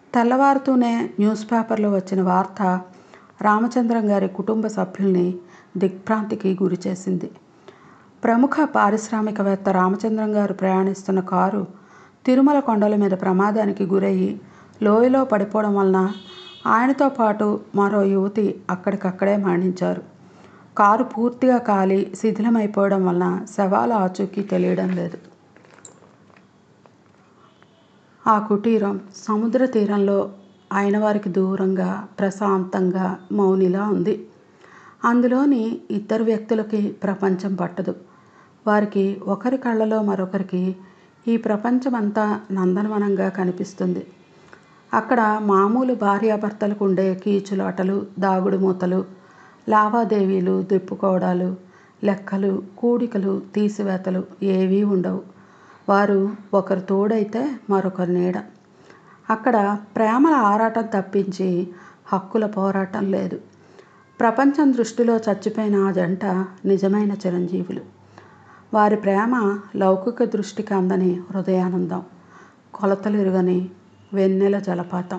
తెల్లవారుతూనే న్యూస్ పేపర్లో వచ్చిన వార్త రామచంద్రం గారి కుటుంబ సభ్యుల్ని దిగ్భ్రాంతికి గురి చేసింది ప్రముఖ పారిశ్రామికవేత్త రామచంద్రం గారు ప్రయాణిస్తున్న కారు తిరుమల కొండల మీద ప్రమాదానికి గురయ్యి లోయలో పడిపోవడం వలన ఆయనతో పాటు మరో యువతి అక్కడికక్కడే మరణించారు కారు పూర్తిగా కాలి శిథిలమైపోవడం వలన శవాల ఆచూకీ తెలియడం లేదు ఆ కుటీరం సముద్ర తీరంలో అయిన వారికి దూరంగా ప్రశాంతంగా మౌనిలా ఉంది అందులోని ఇద్దరు వ్యక్తులకి ప్రపంచం పట్టదు వారికి ఒకరి కళ్ళలో మరొకరికి ఈ ప్రపంచమంతా నందనవనంగా కనిపిస్తుంది అక్కడ మామూలు భార్యాభర్తలకు ఉండే కీచులాటలు దాగుడు మూతలు లావాదేవీలు దిప్పుకోవడాలు లెక్కలు కూడికలు తీసివేతలు ఏవీ ఉండవు వారు ఒకరు తోడైతే మరొకరు నీడ అక్కడ ప్రేమల ఆరాటం తప్పించి హక్కుల పోరాటం లేదు ప్రపంచం దృష్టిలో చచ్చిపోయిన ఆ జంట నిజమైన చిరంజీవులు వారి ప్రేమ లౌకిక దృష్టికి అందని హృదయానందం కొలతలిరుగని వెన్నెల జలపాతం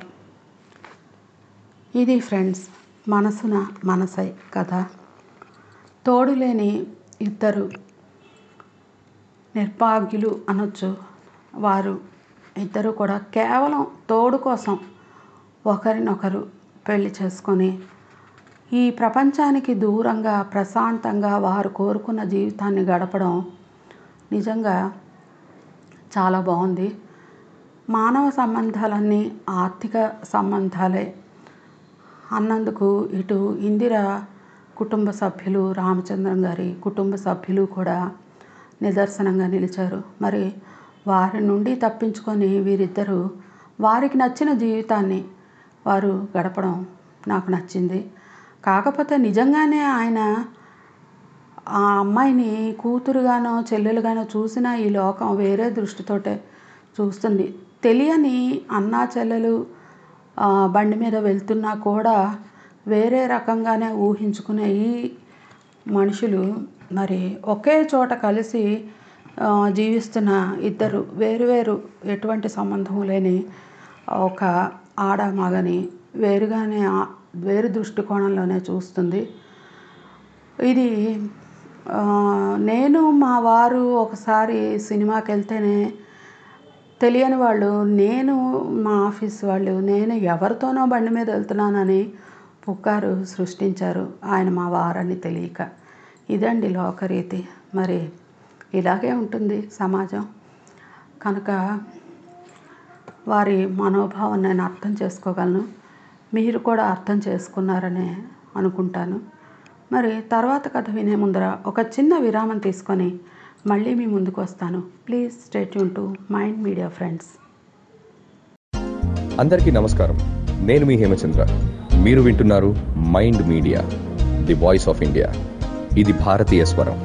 ఇది ఫ్రెండ్స్ మనసున మనసై కదా తోడులేని ఇద్దరు నిర్భాగ్యులు అనొచ్చు వారు ఇద్దరు కూడా కేవలం తోడు కోసం ఒకరినొకరు పెళ్లి చేసుకొని ఈ ప్రపంచానికి దూరంగా ప్రశాంతంగా వారు కోరుకున్న జీవితాన్ని గడపడం నిజంగా చాలా బాగుంది మానవ సంబంధాలన్నీ ఆర్థిక సంబంధాలే అన్నందుకు ఇటు ఇందిర కుటుంబ సభ్యులు రామచంద్రన్ గారి కుటుంబ సభ్యులు కూడా నిదర్శనంగా నిలిచారు మరి వారి నుండి తప్పించుకొని వీరిద్దరూ వారికి నచ్చిన జీవితాన్ని వారు గడపడం నాకు నచ్చింది కాకపోతే నిజంగానే ఆయన ఆ అమ్మాయిని కూతురుగానో చెల్లెలుగానో చూసినా ఈ లోకం వేరే దృష్టితోటే చూస్తుంది తెలియని అన్నా చెల్లెలు ఆ, బండి మీద వెళ్తున్నా కూడా వేరే రకంగానే ఊహించుకునే ఈ మనుషులు మరి ఒకే చోట కలిసి ఆ, జీవిస్తున్న ఇద్దరు వేరువేరు ఎటువంటి సంబంధం లేని ఒక ఆడ మగని వేరుగానే ఆ- వేరు దృష్టికోణంలోనే చూస్తుంది ఇది ఆ, నేను మా వారు ఒకసారి సినిమాకి వెళ్తేనే తెలియని వాళ్ళు నేను మా ఆఫీస్ వాళ్ళు నేను ఎవరితోనో బండి మీద వెళ్తున్నానని పుకారు సృష్టించారు ఆయన మా వారని తెలియక ఇదండి లోకరీతి మరి ఇలాగే ఉంటుంది సమాజం కనుక వారి మనోభావం నేను అర్థం చేసుకోగలను మీరు కూడా అర్థం చేసుకున్నారనే అనుకుంటాను మరి తర్వాత కథ వినే ముందర ఒక చిన్న విరామం తీసుకొని మళ్ళీ మీ ముందుకు వస్తాను please stay tuned to Mind Media friends అందరికీ నమస్కారం నేను మీ హేమచంద్ర మీరు వింటున్నారు Mind Media the voice of India ఇది భారతీయ స్వరం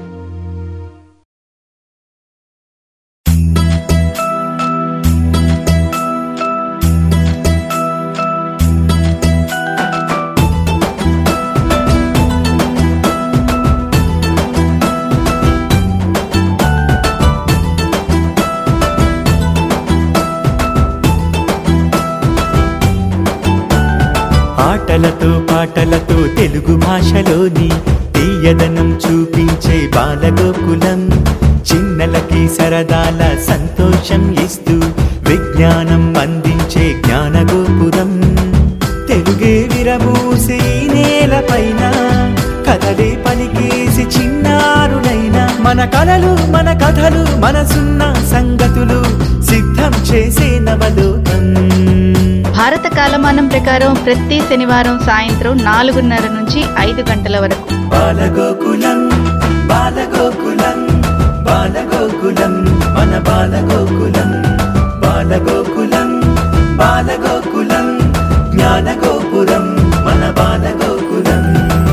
ఆటలతో పాటలతో తెలుగు భాషలోని తీయదనం చూపించే బాలగోకులం చిన్నలకి సరదాల సంతోషం ఇస్తూ విజ్ఞానం అందించే జ్ఞానగోపురం తెలుగే విరబూసే ఈ నేలపైన కథలే పలికేసి చిన్నారులైన మన కలలు మన కథలు మనసున్న సంగతులు సిద్ధం చేసే నవలోకం భారత కాలమానం ప్రకారం ప్రతి శనివారం సాయంత్రం నాలుగున్నర నుంచి ఐదు గంటల వరకు బాలగోకులం బాలగోకులం బాలగోకులం మన బాలగోకులం బాలగోకులం బాలగోకులం జ్ఞానగోపురం మన బాలగోకులం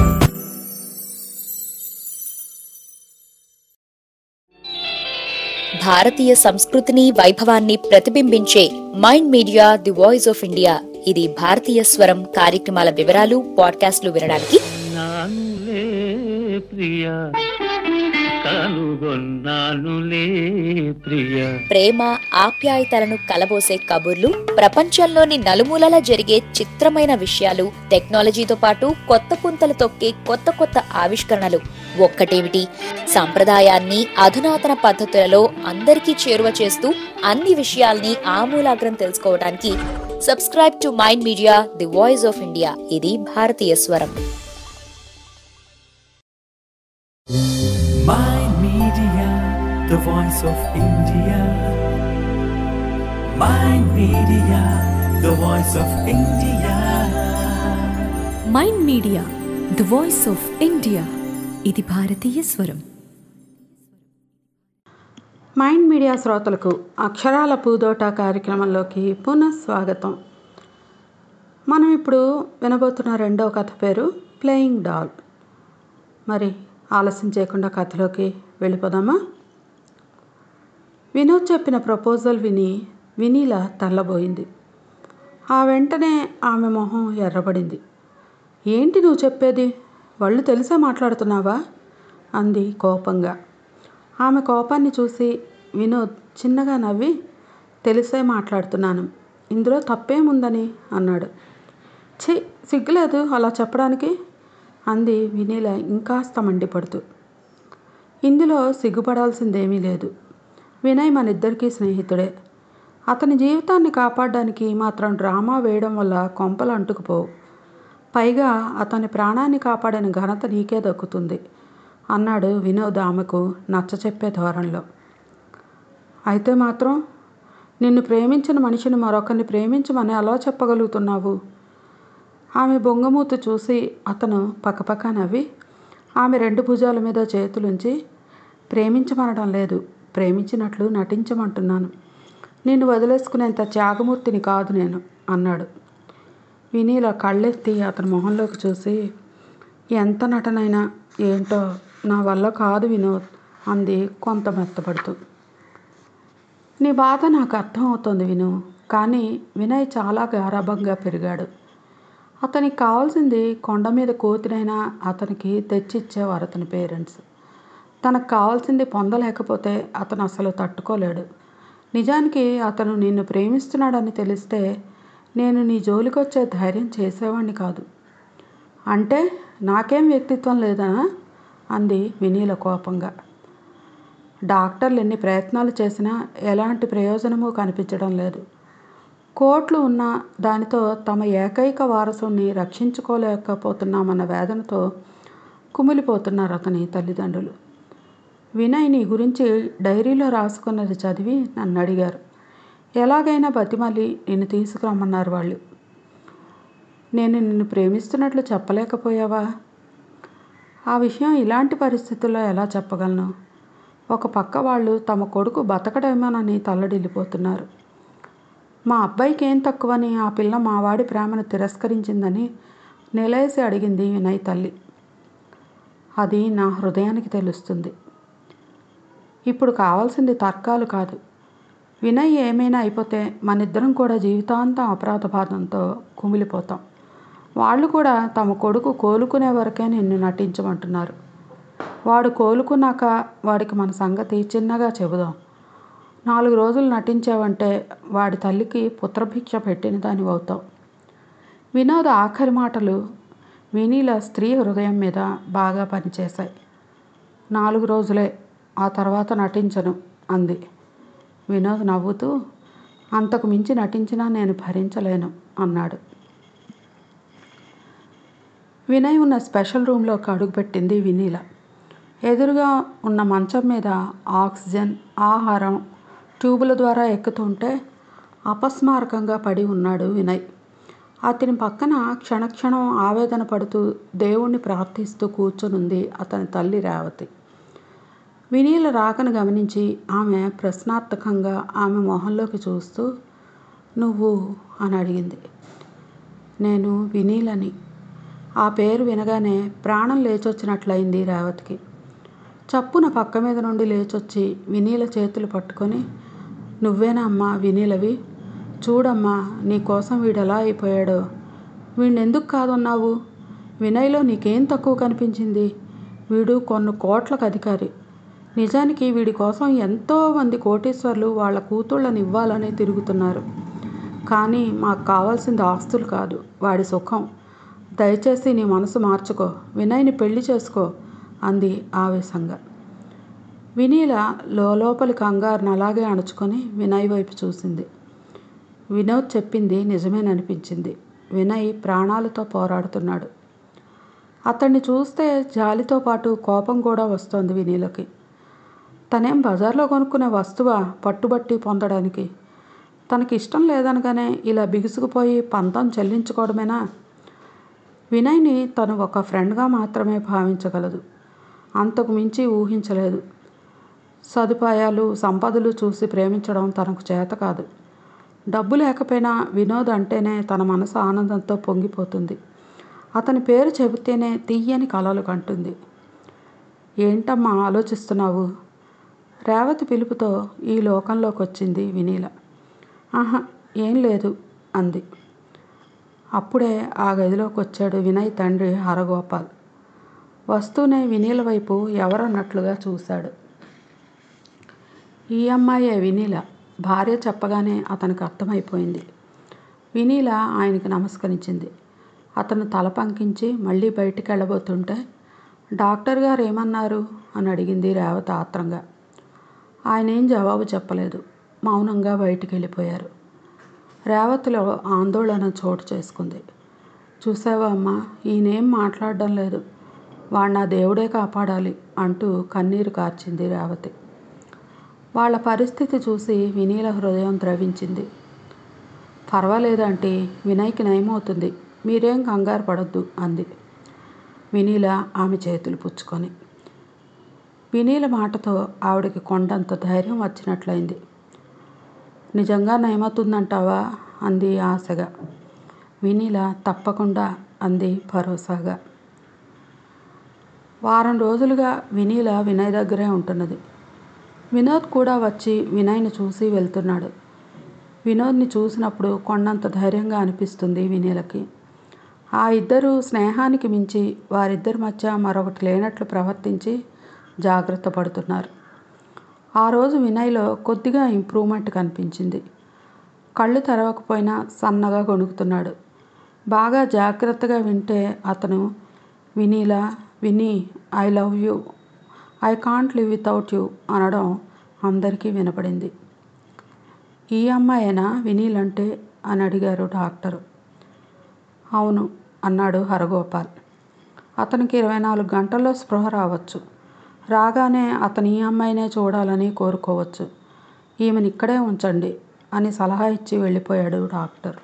భారతీయ సంస్కృతిని వైభవాన్ని ప్రతిబింబించే Mind Media the voice of India ఇది భారతీయ స్వరం కార్యక్రమాల వివరాలు పాడ్కాస్ట్లు వినడానికి నానులే ప్రియ కనుగొన్నానులే ప్రియ ప్రేమ ఆప్యాయతలను కలబోసే కబుర్లు ప్రపంచంలోని నలుమూలలా జరిగే చిత్రమైన విషయాలు టెక్నాలజీతో పాటు కొత్త పుంతలు తొక్కే కొత్త కొత్త ఆవిష్కరణలు ఒక్కటేమిటి సంప్రదాయాన్ని అధునాతన పద్ధతులలో అందరికీ చేరువ చేస్తూ అన్ని విషయాల్ని ఆమూలాగ్రం తెలుసుకోవడానికి subscribe to Mind Media the voice of India ఇది భారతీయ స్వరం Mind Media, the voice of India. Mind Media, the voice of India. Mind Media the voice of India ఇది భారతీయ స్వరం మైండ్ మీడియా శ్రోతలకు అక్షరాల పూదోట కార్యక్రమంలోకి పునః స్వాగతం మనం ఇప్పుడు వినబోతున్న రెండవ కథ పేరు ప్లేయింగ్ డాల్ మరి ఆలస్యం చేయకుండా కథలోకి వెళ్ళిపోదామా వినోద్ చెప్పిన ప్రపోజల్ విని వినీల తెల్లబోయింది ఆ వెంటనే ఆమె మొహం ఎర్రబడింది ఏంటి నువ్వు చెప్పేది వాళ్ళు తెలిసే మాట్లాడుతున్నావా అంది కోపంగా ఆమె కోపాన్ని చూసి వినోద్ చిన్నగా నవ్వి తెలిసే మాట్లాడుతున్నాను ఇందులో తప్పేముందని అన్నాడు ఛీ సిగ్గులేదు అలా చెప్పడానికి అంది వినీల ఇంకాస్త మండిపడుతూ ఇందులో సిగ్గుపడాల్సిందేమీ లేదు వినయ్ మన ఇద్దరికీ స్నేహితుడే అతని జీవితాన్ని కాపాడడానికి మాత్రం డ్రామా వేయడం వల్ల కొంపలు అంటుకుపోవు పైగా అతని ప్రాణాన్ని కాపాడిన ఘనత నీకే దక్కుతుంది అన్నాడు వినోద్ ఆమెకు నచ్చ చెప్పే ధోరణిలో అయితే మాత్రం నిన్ను ప్రేమించిన మనిషిని మరొకరిని ప్రేమించమని ఎలా చెప్పగలుగుతున్నావు ఆమె బొంగమూతు చూసి అతను పక్కపక్క నవ్వి ఆమె రెండు భుజాల మీద చేతులుంచి ప్రేమించమనడం లేదు ప్రేమించినట్లు నటించమంటున్నాను నిన్ను వదిలేసుకునేంత త్యాగమూర్తిని కాదు నేను అన్నాడు వినీల కళ్ళెత్తి అతని మొహంలోకి చూసి ఎంత నటనైనా ఏంటో నా వల్ల కాదు వినోద్ అంది కొంత మెత్తపడుతూ నీ బాధ నాకు అర్థం అవుతుంది విను కానీ వినయ్ చాలా గారాభంగా పెరిగాడు అతనికి కావాల్సింది కొండ మీద కోతినైనా అతనికి తెచ్చిచ్చేవారు అతని పేరెంట్స్ తనకు కావాల్సింది పొందలేకపోతే అతను అసలు తట్టుకోలేడు నిజానికి అతను నిన్ను ప్రేమిస్తున్నాడని తెలిస్తే నేను నీ జోలికొచ్చే ధైర్యం చేసేవాడిని కాదు అంటే నాకేం వ్యక్తిత్వం లేదా అంది వినీల కోపంగా డాక్టర్లు ఎన్ని ప్రయత్నాలు చేసినా ఎలాంటి ప్రయోజనమూ కనిపించడం లేదు కోట్లు ఉన్న దానితో తమ ఏకైక వారసుని రక్షించుకోలేకపోతున్నామన్న వేదనతో కుమిలిపోతున్నారు అతని తల్లిదండ్రులు వినయ్ నీ గురించి డైరీలో రాసుకున్నది చదివి నన్ను అడిగారు ఎలాగైనా బతిమలి నిన్ను తీసుకురమ్మన్నారు వాళ్ళు నేను నిన్ను ప్రేమిస్తున్నట్లు చెప్పలేకపోయావా ఆ విషయం ఇలాంటి పరిస్థితుల్లో ఎలా చెప్పగలను ఒక పక్క వాళ్ళు తమ కొడుకు బతకడేమోనని తల్లడిల్లిపోతున్నారు మా అబ్బాయికి ఏం తక్కువని ఆ పిల్ల మా వాడి ప్రేమను తిరస్కరించిందని నిలేసి అడిగింది వినయ్ తల్లి అది నా హృదయానికి తెలుస్తుంది ఇప్పుడు కావాల్సింది తర్కాలు కాదు వినయ్ ఏమైనా అయిపోతే మనిద్దరం కూడా జీవితాంతం అపరాధ బాధంతో కుమిలిపోతాం వాళ్ళు కూడా తమ కొడుకు కోలుకునే వరకే నిన్ను నటించమంటున్నారు వాడు కోలుకున్నాక వాడికి మన సంగతి చిన్నగా చెబుదాం నాలుగు రోజులు నటించావంటే వాడి తల్లికి పుత్రభిక్ష పెట్టిన దాని అవుతావు వినోద్ ఆఖరి మాటలు వినీల స్త్రీ హృదయం మీద బాగా పనిచేశాయి నాలుగు రోజులే ఆ తర్వాత నటించను అంది వినోద్ నవ్వుతూ అంతకు మించి నటించినా నేను భరించలేను అన్నాడు వినయ్ ఉన్న స్పెషల్ రూమ్లోకి అడుగుపెట్టింది వినీల ఎదురుగా ఉన్న మంచం మీద ఆక్సిజన్ ఆహారం ట్యూబుల ద్వారా ఎక్కుతుంటే అపస్మారకంగా పడి ఉన్నాడు వినయ్ అతని పక్కన క్షణక్షణం ఆవేదన పడుతూ దేవుణ్ణి ప్రార్థిస్తూ కూర్చునుంది అతని తల్లి రేవతి వినీల రాకను గమనించి ఆమె ప్రశ్నార్థకంగా ఆమె మొహంలోకి చూస్తూ నువ్వు అని అడిగింది నేను వినీలని ఆ పేరు వినగానే ప్రాణం లేచొచ్చినట్లయింది రేవతికి చప్పున పక్క మీద నుండి లేచొచ్చి వినీల చేతులు పట్టుకొని నువ్వేనా అమ్మా వినీలవి చూడమ్మా నీ కోసం వీడు ఎలా అయిపోయాడో వీడిని ఎందుకు కాదన్నావు వినయ్లో నీకేం తక్కువ కనిపించింది వీడు కొన్ని కోట్లకు అధికారి నిజానికి వీడి కోసం ఎంతో మంది కోటీశ్వర్లు వాళ్ళ కూతుళ్ళని ఇవ్వాలని తిరుగుతున్నారు కానీ మాకు కావాల్సింది ఆస్తులు కాదు వాడి సుఖం దయచేసి నీ మనసు మార్చుకో వినయ్ని పెళ్లి చేసుకో అంది ఆవేశంగా వినీల లోపలి కంగారును అలాగే అణుచుకొని వినయ్ వైపు చూసింది వినోద్ చెప్పింది నిజమేననిపించింది వినయ్ ప్రాణాలతో పోరాడుతున్నాడు అతన్ని చూస్తే జాలితో పాటు కోపం కూడా వస్తోంది వినీలకి తనేం బజార్లో కొనుక్కునే వస్తువా పట్టుబట్టి పొందడానికి తనకి ఇష్టం లేదనగానే ఇలా బిగుసుకుపోయి పంతం చెల్లించుకోవడమేనా వినయ్ని తను ఒక ఫ్రెండ్గా మాత్రమే భావించగలదు అంతకు మించి ఊహించలేదు సదుపాయాలు సంపదలు చూసి ప్రేమించడం తనకు చేత కాదు డబ్బు లేకపోయినా వినోద్ అంటేనే తన మనసు ఆనందంతో పొంగిపోతుంది అతని పేరు చెబితేనే తీయని కలలు కంటుంది ఏంటమ్మా ఆలోచిస్తున్నావు రేవతి పిలుపుతో ఈ లోకంలోకి వచ్చింది వినీల ఆహా ఏం లేదు అంది అప్పుడే ఆ గదిలోకి వచ్చాడు వినయ్ తండ్రి హరగోపాల్ వస్తూనే వినీల వైపు ఎవరన్నట్లుగా చూశాడు ఈ అమ్మాయే వినీల భార్య చెప్పగానే అతనికి అర్థమైపోయింది వినీల ఆయనకి నమస్కరించింది అతను తల పంకించి మళ్ళీ బయటికి వెళ్ళబోతుంటే డాక్టర్ గారు ఏమన్నారు అని అడిగింది రేవత ఆత్రంగా ఆయన ఏం జవాబు చెప్పలేదు మౌనంగా బయటికి వెళ్ళిపోయారు రేవతిలో ఆందోళన చోటు చేసుకుంది చూసావా అమ్మా ఈయనేం మాట్లాడడం లేదు వాడు నా దేవుడే కాపాడాలి అంటూ కన్నీరు కార్చింది రేవతి వాళ్ళ పరిస్థితి చూసి వినీల హృదయం ద్రవించింది పర్వాలేదంటే వినయ్కి నయమవుతుంది మీరేం కంగారు పడొద్దు అంది వినీల ఆమె చేతులు పుచ్చుకొని వినీల మాటతో ఆవిడకి కొండంత ధైర్యం వచ్చినట్లయింది నిజంగా నయమవుతుందంటావా అంది ఆశగా వినీల తప్పకుండా అంది భరోసాగా వారం రోజులుగా వినీల వినయ్ దగ్గరే ఉంటున్నది వినోద్ కూడా వచ్చి వినయ్ని చూసి వెళ్తున్నాడు వినోద్ని చూసినప్పుడు కొండంత ధైర్యంగా అనిపిస్తుంది వినీలకి ఆ ఇద్దరు స్నేహానికి మించి వారిద్దరి మధ్య మరొకటి లేనట్లు ప్రవర్తించి జాగ్రత్త పడుతున్నారు ఆ రోజు వినయ్లో కొద్దిగా ఇంప్రూవ్మెంట్ కనిపించింది కళ్ళు తెరవకపోయినా సన్నగా గొణుకుతున్నాడు బాగా జాగ్రత్తగా వింటే అతను వినీలా వినీ I love you I can't live without you అనడం అందరికీ వినపడింది ఈ అమ్మాయేనా వినీలంటే అని అడిగారు డాక్టరు అవును అన్నాడు హరగోపాల్ అతనికి ఇరవై నాలుగు గంటల్లో స్పృహ రావచ్చు రాగానే అతను ఈ అమ్మాయినే చూడాలని కోరుకోవచ్చు ఈమెను ఇక్కడే ఉంచండి అని సలహా ఇచ్చి వెళ్ళిపోయాడు డాక్టర్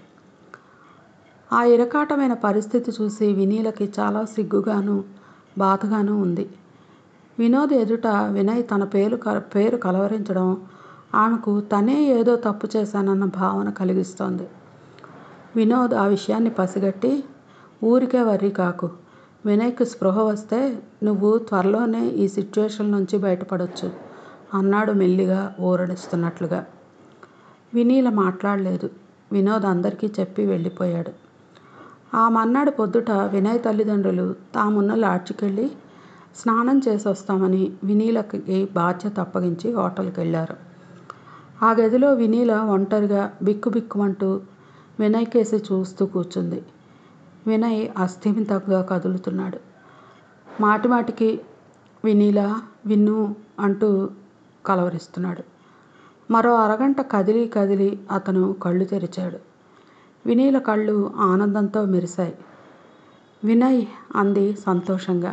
ఆ ఇరకాటమైన పరిస్థితి చూసి వినీలకి చాలా సిగ్గుగాను బాధగాను ఉంది వినోద్ ఎదుట వినయ్ తన పేరు క పేరు కలవరించడం ఆమెకు తనే ఏదో తప్పు చేశానన్న భావన కలిగిస్తోంది వినోద్ ఆ విషయాన్ని పసిగట్టి ఊరికే వర్రి కాకు వినయ్కి స్పృహ వస్తే నువ్వు త్వరలోనే ఈ సిచ్యువేషన్ నుంచి బయటపడవచ్చు అన్నాడు మెల్లిగా ఊరడిస్తున్నట్లుగా వినీల మాట్లాడలేదు వినోద్ అందరికీ చెప్పి వెళ్ళిపోయాడు ఆ మన్నాడు పొద్దుట వినయ్ తల్లిదండ్రులు తామున్న లాడ్జికెళ్ళి స్నానం చేసి వస్తామని వినీలకి బాధ్యత అప్పగించి హోటల్కి వెళ్ళారు ఆ గదిలో వినీల ఒంటరిగా బిక్కుబిక్కుమంటూ వినయ్ కేసి చూస్తూ కూర్చుంది వినయ్ అస్థిమితంగా కదులుతున్నాడు మాటిమాటికి వినీల విన్ను అంటూ కలవరిస్తున్నాడు మరో అరగంట కదిలి కదిలి అతను కళ్ళు తెరిచాడు వినీల కళ్ళు ఆనందంతో మెరిశాయి వినయ్ అంది సంతోషంగా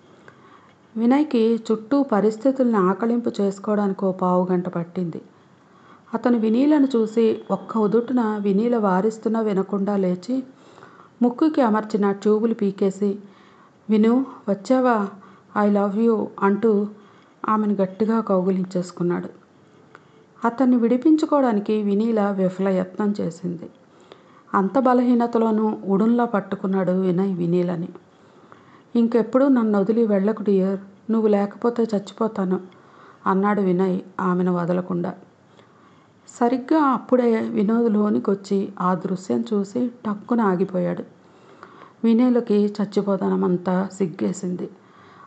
వినయ్కి చుట్టూ పరిస్థితుల్ని ఆకలింపు చేసుకోవడానికి ఓ పావు గంట పట్టింది అతను వినీలను చూసి ఒక్క ఉదుటున వినీల వారిస్తున్నా వినకుండా లేచి ముక్కుకి అమర్చిన ట్యూబులు పీకేసి విను వచ్చావా ఐ లవ్ యూ అంటూ ఆమెను గట్టిగా కౌగులించేసుకున్నాడు అతన్ని విడిపించుకోవడానికి వినీల విఫల యత్నం చేసింది అంత బలహీనతలోనూ ఉడుంలా పట్టుకున్నాడు వినయ్ వినీలని ఇంకెప్పుడు నన్ను వదిలి వెళ్ళకు డియర్ నువ్వు లేకపోతే చచ్చిపోతాను అన్నాడు వినయ్ ఆమెను వదలకుండా సరిగ్గా అప్పుడే వినోద్ లోనికి వచ్చి ఆ దృశ్యం చూసి టక్కున ఆగిపోయాడు వినయ్లకి చచ్చిపోతానమంతా సిగ్గేసింది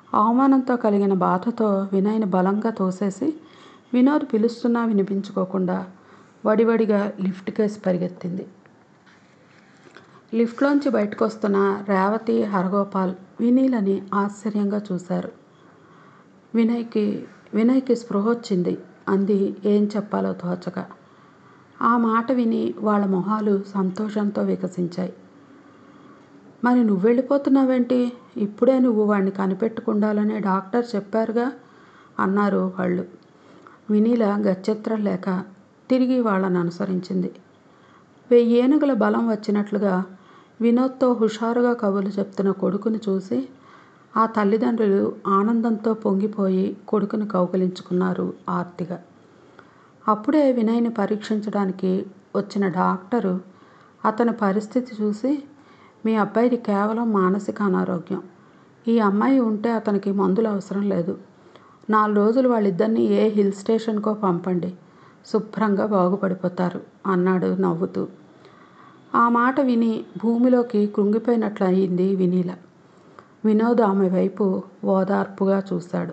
అవమానంతో కలిగిన బాధతో వినయ్ని బలంగా తోసేసి వినోద్ పిలుస్తున్నా వినిపించుకోకుండా వడివడిగా లిఫ్ట్ కేసి పరిగెత్తింది లిఫ్ట్లోంచి బయటకు వస్తున్న రేవతి హరగోపాల్ వినీలని ఆశ్చర్యంగా చూశారు వినయ్కి వినయ్కి స్పృహ వచ్చింది అంది ఏం చెప్పాలో తోచక ఆ మాట విని వాళ్ళ మొహాలు సంతోషంతో వికసించాయి మరి నువ్వు వెళ్ళిపోతున్నావేంటి ఇప్పుడే నువ్వు వాడిని కనిపెట్టుకుండాలని డాక్టర్ చెప్పారుగా అన్నారు వాళ్ళు వినీల గచ్చత్రం లేక తిరిగి వాళ్ళని అనుసరించింది వెయ్యి ఏనుగుల బలం వచ్చినట్లుగా వినోద్తో హుషారుగా కబుర్లు చెప్తున్న కొడుకుని చూసి ఆ తల్లిదండ్రులు ఆనందంతో పొంగిపోయి కొడుకుని కౌగిలించుకున్నారు ఆర్తిగా అప్పుడే వినయ్ని పరీక్షించడానికి వచ్చిన డాక్టరు అతని పరిస్థితి చూసి మీ అబ్బాయిది కేవలం మానసిక అనారోగ్యం ఈ అమ్మాయి ఉంటే అతనికి మందులు అవసరం లేదు నాలుగు రోజులు వాళ్ళిద్దరిని ఏ హిల్ స్టేషన్కో పంపండి శుభ్రంగా బాగుపడిపోతారు అన్నాడు నవ్వుతూ ఆ మాట విని భూమిలోకి కృంగిపోయినట్లు అయింది వినీల వినోద్ ఆమె వైపు ఓదార్పుగా చూశాడు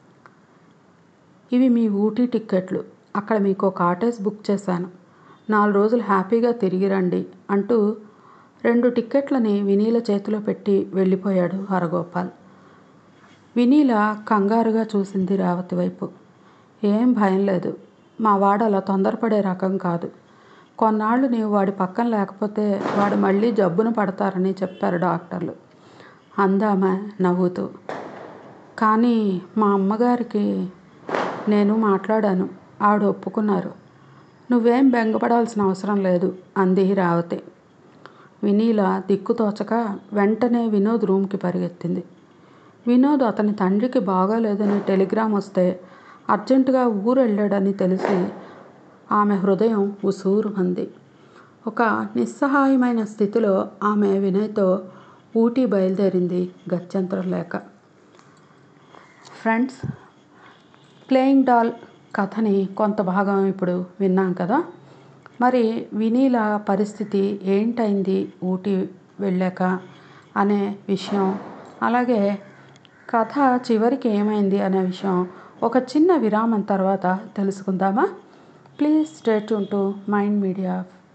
ఇవి మీ ఊటీ టిక్కెట్లు అక్కడ మీకు కాటేజ్ బుక్ చేశాను నాలుగు రోజులు హ్యాపీగా తిరిగి రండి అంటూ రెండు టిక్కెట్లని వినీల చేతిలో పెట్టి వెళ్ళిపోయాడు హరగోపాల్ వినీల కంగారుగా చూసింది రేవతి వైపు ఏం భయం లేదు మా వాడు అలా తొందరపడే రకం కాదు కొన్నాళ్ళు నీవు వాడి పక్కన లేకపోతే వాడు మళ్ళీ జబ్బున పడతారని చెప్పారు డాక్టర్లు అందామె నవ్వుతూ కానీ మా అమ్మగారికి నేను మాట్లాడాను ఆవిడ ఒప్పుకున్నారు నువ్వేం బెంగపడాల్సిన అవసరం లేదు అంది రావతి వినీల దిక్కుతోచక వెంటనే వినోద్ రూమ్కి పరిగెత్తింది వినోద్ అతని తండ్రికి బాగాలేదని టెలిగ్రామ్ వస్తే అర్జెంటుగా ఊరు వెళ్ళాడని తెలిసి ఆమె హృదయం ఉసూరుమంది ఒక నిస్సహాయమైన స్థితిలో ఆమె వినయ్తో ఊటీ బయలుదేరింది గత్యంతరం లేక ఫ్రెండ్స్ ప్లేయింగ్ డాల్ కథని కొంత భాగం ఇప్పుడు విన్నాం కదా మరి వినీల పరిస్థితి ఏంటైంది ఊటీ వెళ్ళాక అనే విషయం అలాగే కథ చివరికి ఏమైంది అనే విషయం ఒక చిన్న విరామం తర్వాత తెలుసుకుందామా please stay tuned to Mind Media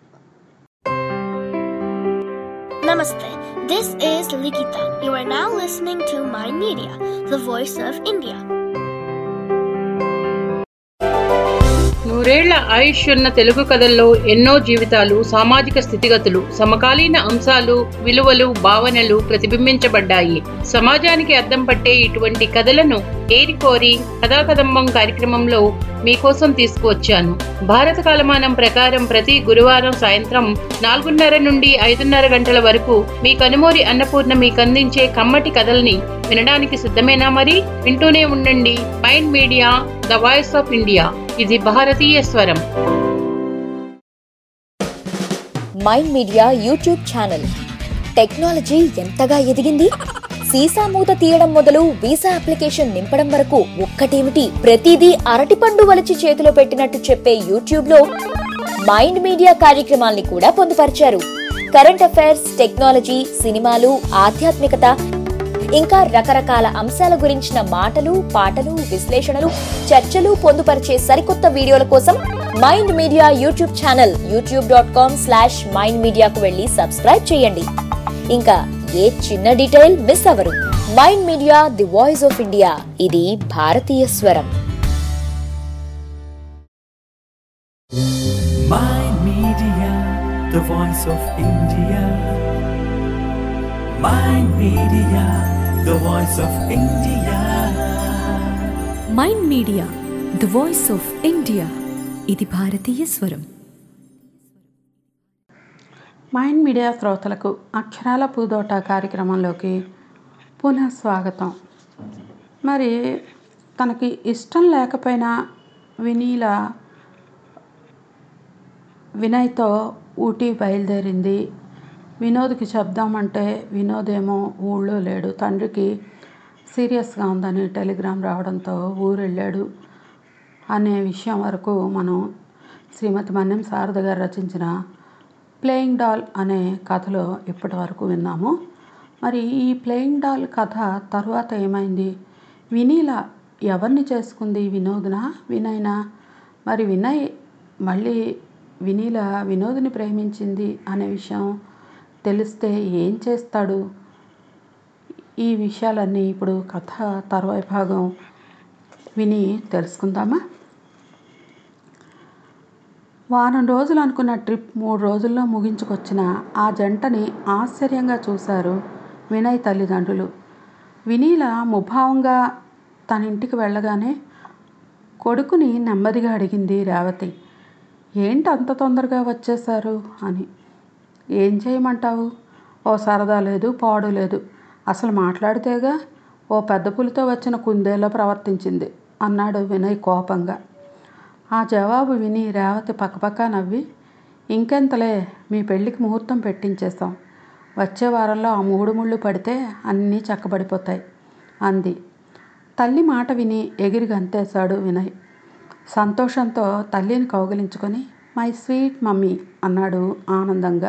Namaste. This is Likita. You are now listening to Mind Media, the voice of India. నూరేళ్ల ఆయుష్ ఉన్న తెలుగు కథల్లో ఎన్నో జీవితాలు సామాజిక స్థితిగతులు సమకాలీన అంశాలు విలువలు భావనలు ప్రతిబింబించబడ్డాయి సమాజానికి అద్దం పట్టే ఇటువంటి కథలను ఏరికోరి కథాకదంబం కార్యక్రమంలో మీకోసం తీసుకువచ్చాను భారత కాలమానం ప్రకారం ప్రతి గురువారం సాయంత్రం నాలుగున్నర నుండి ఐదున్నర గంటల వరకు మీ కనుమూరి అన్నపూర్ణ మీకు అందించే కమ్మటి కథల్ని వినడానికి సిద్ధమేనా మరి వింటూనే ఉండండి Mind Media the voice of India ఇది భారతీయ స్వరం Mind Media YouTube channel technology ఎంతగా ఎదిగింది సీసా మూత తీయడం మొదలు వీసా అప్లికేషన్ నింపడం వరకు ఒక్కటేమిటి ప్రతిదీ అరటిపండు వలిచి చేతిలో పెట్టినట్టు చెప్పే యూట్యూబ్ లో మైండ్ మీడియా కార్యక్రమాల్ని కూడా పొందుపరిచారు కరెంట్ అఫైర్స్ టెక్నాలజీ సినిమాలు ఆధ్యాత్మికత ఇంకా రకరకాల అంశాల గురించిన మాటలు పాటలు విశ్లేషణలు చర్చలు పొందుపరిచే సరికొత్త వీడియోల కోసం Mind Media YouTube channel YouTube dot com slash Mind మీడియాకు వెళ్ళి సబ్స్క్రైబ్ చేయండి ఇంకా ఏ చిన్న డీటెయిల్ మిస్ అవ్వరు Mind Media the voice of India ఇది భారతీయ స్వరం Mind Media, the voice of India. Mind Media, the voice of India. Mind Media the voice of India ఇది భారతీయ స్వరం మైండ్ మీడియా శ్రోతలకు అక్షరాల పూదోట కార్యక్రమంలోకి పునః స్వాగతం మరి తనకి ఇష్టం లేకపోయినా వినీల వినయ్తో ఊటీ బయలుదేరింది వినోద్కి చెప్దామంటే వినోద్ ఏమో ఊళ్ళో లేడు తండ్రికి సీరియస్గా ఉందని టెలిగ్రామ్ రావడంతో ఊరు వెళ్ళాడు అనే విషయం వరకు మనం శ్రీమతి మన్యం శారద గారు రచించిన ప్లేయింగ్ డాల్ అనే కథలో ఇప్పటి వరకు విన్నాము మరి ఈ ప్లేయింగ్ డాల్ కథ తర్వాత ఏమైంది వినీల ఎవరిని చేసుకుంది వినోద్నా వినయ్నా మరి వినయ్ మళ్ళీ వినీల వినోద్ని ప్రేమించింది అనే విషయం తెలిస్తే ఏం చేస్తాడు ఈ విషయాలన్నీ ఇప్పుడు కథ తర్వాయి భాగం విని తెలుసుకుందామా వారం రోజులు అనుకున్న ట్రిప్ మూడు రోజుల్లో ముగించుకొచ్చిన ఆ జంటని ఆశ్చర్యంగా చూశారు వినయ్ తల్లిదండ్రులు వినీల ముభావంగా తన ఇంటికి వెళ్ళగానే కొడుకుని నెమ్మదిగా అడిగింది రేవతి ఏంటి అంత తొందరగా వచ్చేశారు అని ఏం చేయమంటావు ఓ సరదా లేదు పాడు లేదు అసలు మాట్లాడితేగా ఓ పెద్ద పులితో వచ్చిన కుందేలా ప్రవర్తించింది అన్నాడు వినయ్ కోపంగా ఆ జవాబు విని రేవతి పక్కపక్క నవ్వి ఇంకెంతలే మీ పెళ్ళికి ముహూర్తం పెట్టించేస్తాం వచ్చే వారంలో ఆ మూడు ముళ్ళు పడితే అన్నీ చక్కబడిపోతాయి అంది తల్లి మాట విని ఎగిరి గంతేశాడు వినయ్ సంతోషంతో తల్లిని కౌగిలించుకొని మై స్వీట్ మమ్మీ అన్నాడు ఆనందంగా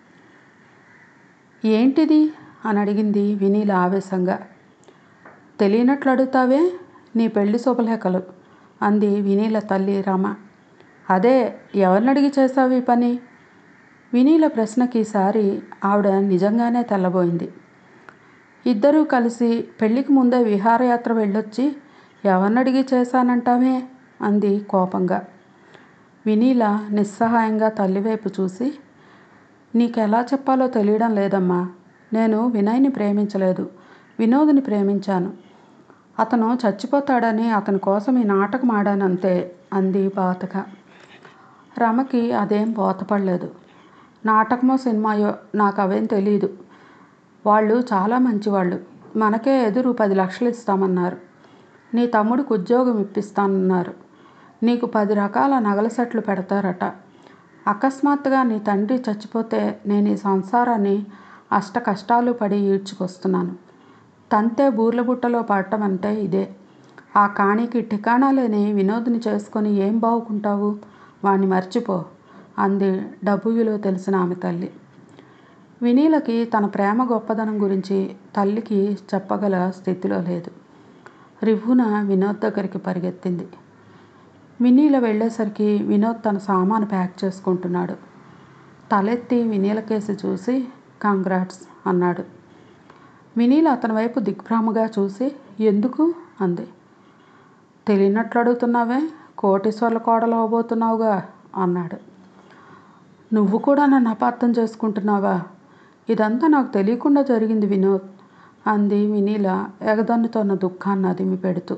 ఏంటిది అని అడిగింది వినీల ఆవేశంగా తెలియనట్లు అడుగుతావే నీ పెళ్లి శుభలేఖలు అంది వినీల తల్లి రమ అదే ఎవరిని అడిగి చేసావు ఈ పని వినీల ప్రశ్నకి ఈసారి ఆవిడ నిజంగానే తెల్లబోయింది ఇద్దరూ కలిసి పెళ్లికి ముందే విహారయాత్ర వెళ్ళొచ్చి ఎవరిని అడిగి చేశానంటావే అంది కోపంగా వినీల నిస్సహాయంగా తల్లివైపు చూసి నీకెలా చెప్పాలో తెలియడం లేదమ్మా నేను వినయ్ని ప్రేమించలేదు వినోద్ని ప్రేమించాను అతను చచ్చిపోతాడని అతని కోసం ఈ నాటకం ఆడానంతే అంది బాధగా రమకి అదేం బోతపడలేదు నాటకమో సినిమాయో నాకు అవేం తెలియదు వాళ్ళు చాలా మంచివాళ్ళు మనకే ఎదురు పది లక్షలు ఇస్తామన్నారు నీ తమ్ముడికి ఉద్యోగం ఇప్పిస్తానన్నారు నీకు పది రకాల నగల సెట్లు పెడతారట అకస్మాత్తుగా నీ తండ్రి చచ్చిపోతే నేను ఈ సంసారాన్ని అష్ట కష్టాలు పడి ఈడ్చుకొస్తున్నాను తంతే బూర్ల బుట్టలో పడటం అంటే ఇదే ఆ కాణికి ఠికాణా లేని వినోద్ని చేసుకొని ఏం బావుకుంటావు వాణ్ణి మర్చిపో అంది డబ్బు విలువ తెలిసిన ఆమె తల్లి వినీలకి తన ప్రేమ గొప్పదనం గురించి తల్లికి చెప్పగల స్థితిలో లేదు రివ్వున వినోద్ దగ్గరికి పరిగెత్తింది వినీల వెళ్ళేసరికి వినోద్ తన సామాను ప్యాక్ చేసుకుంటున్నాడు తలెత్తి వినీల కేసి చూసి కంగ్రాట్స్ అన్నాడు వినీల అతని వైపు దిగ్భ్రామగా చూసి ఎందుకు అంది తెలియనట్లు అడుగుతున్నావే కోటీశ్వర్ల కోడలు అవబోతున్నావుగా అన్నాడు నువ్వు కూడా నన్ను అపార్థం చేసుకుంటున్నావా ఇదంతా నాకు తెలియకుండా జరిగింది వినోద్ అంది వినీల ఎగదన్నుతోన్న దుఃఖాన్ని అదిమి పెడుతూ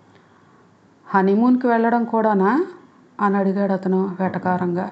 హనీమూన్కి వెళ్ళడం కూడానా అని అడిగాడు అతను వెటకారంగా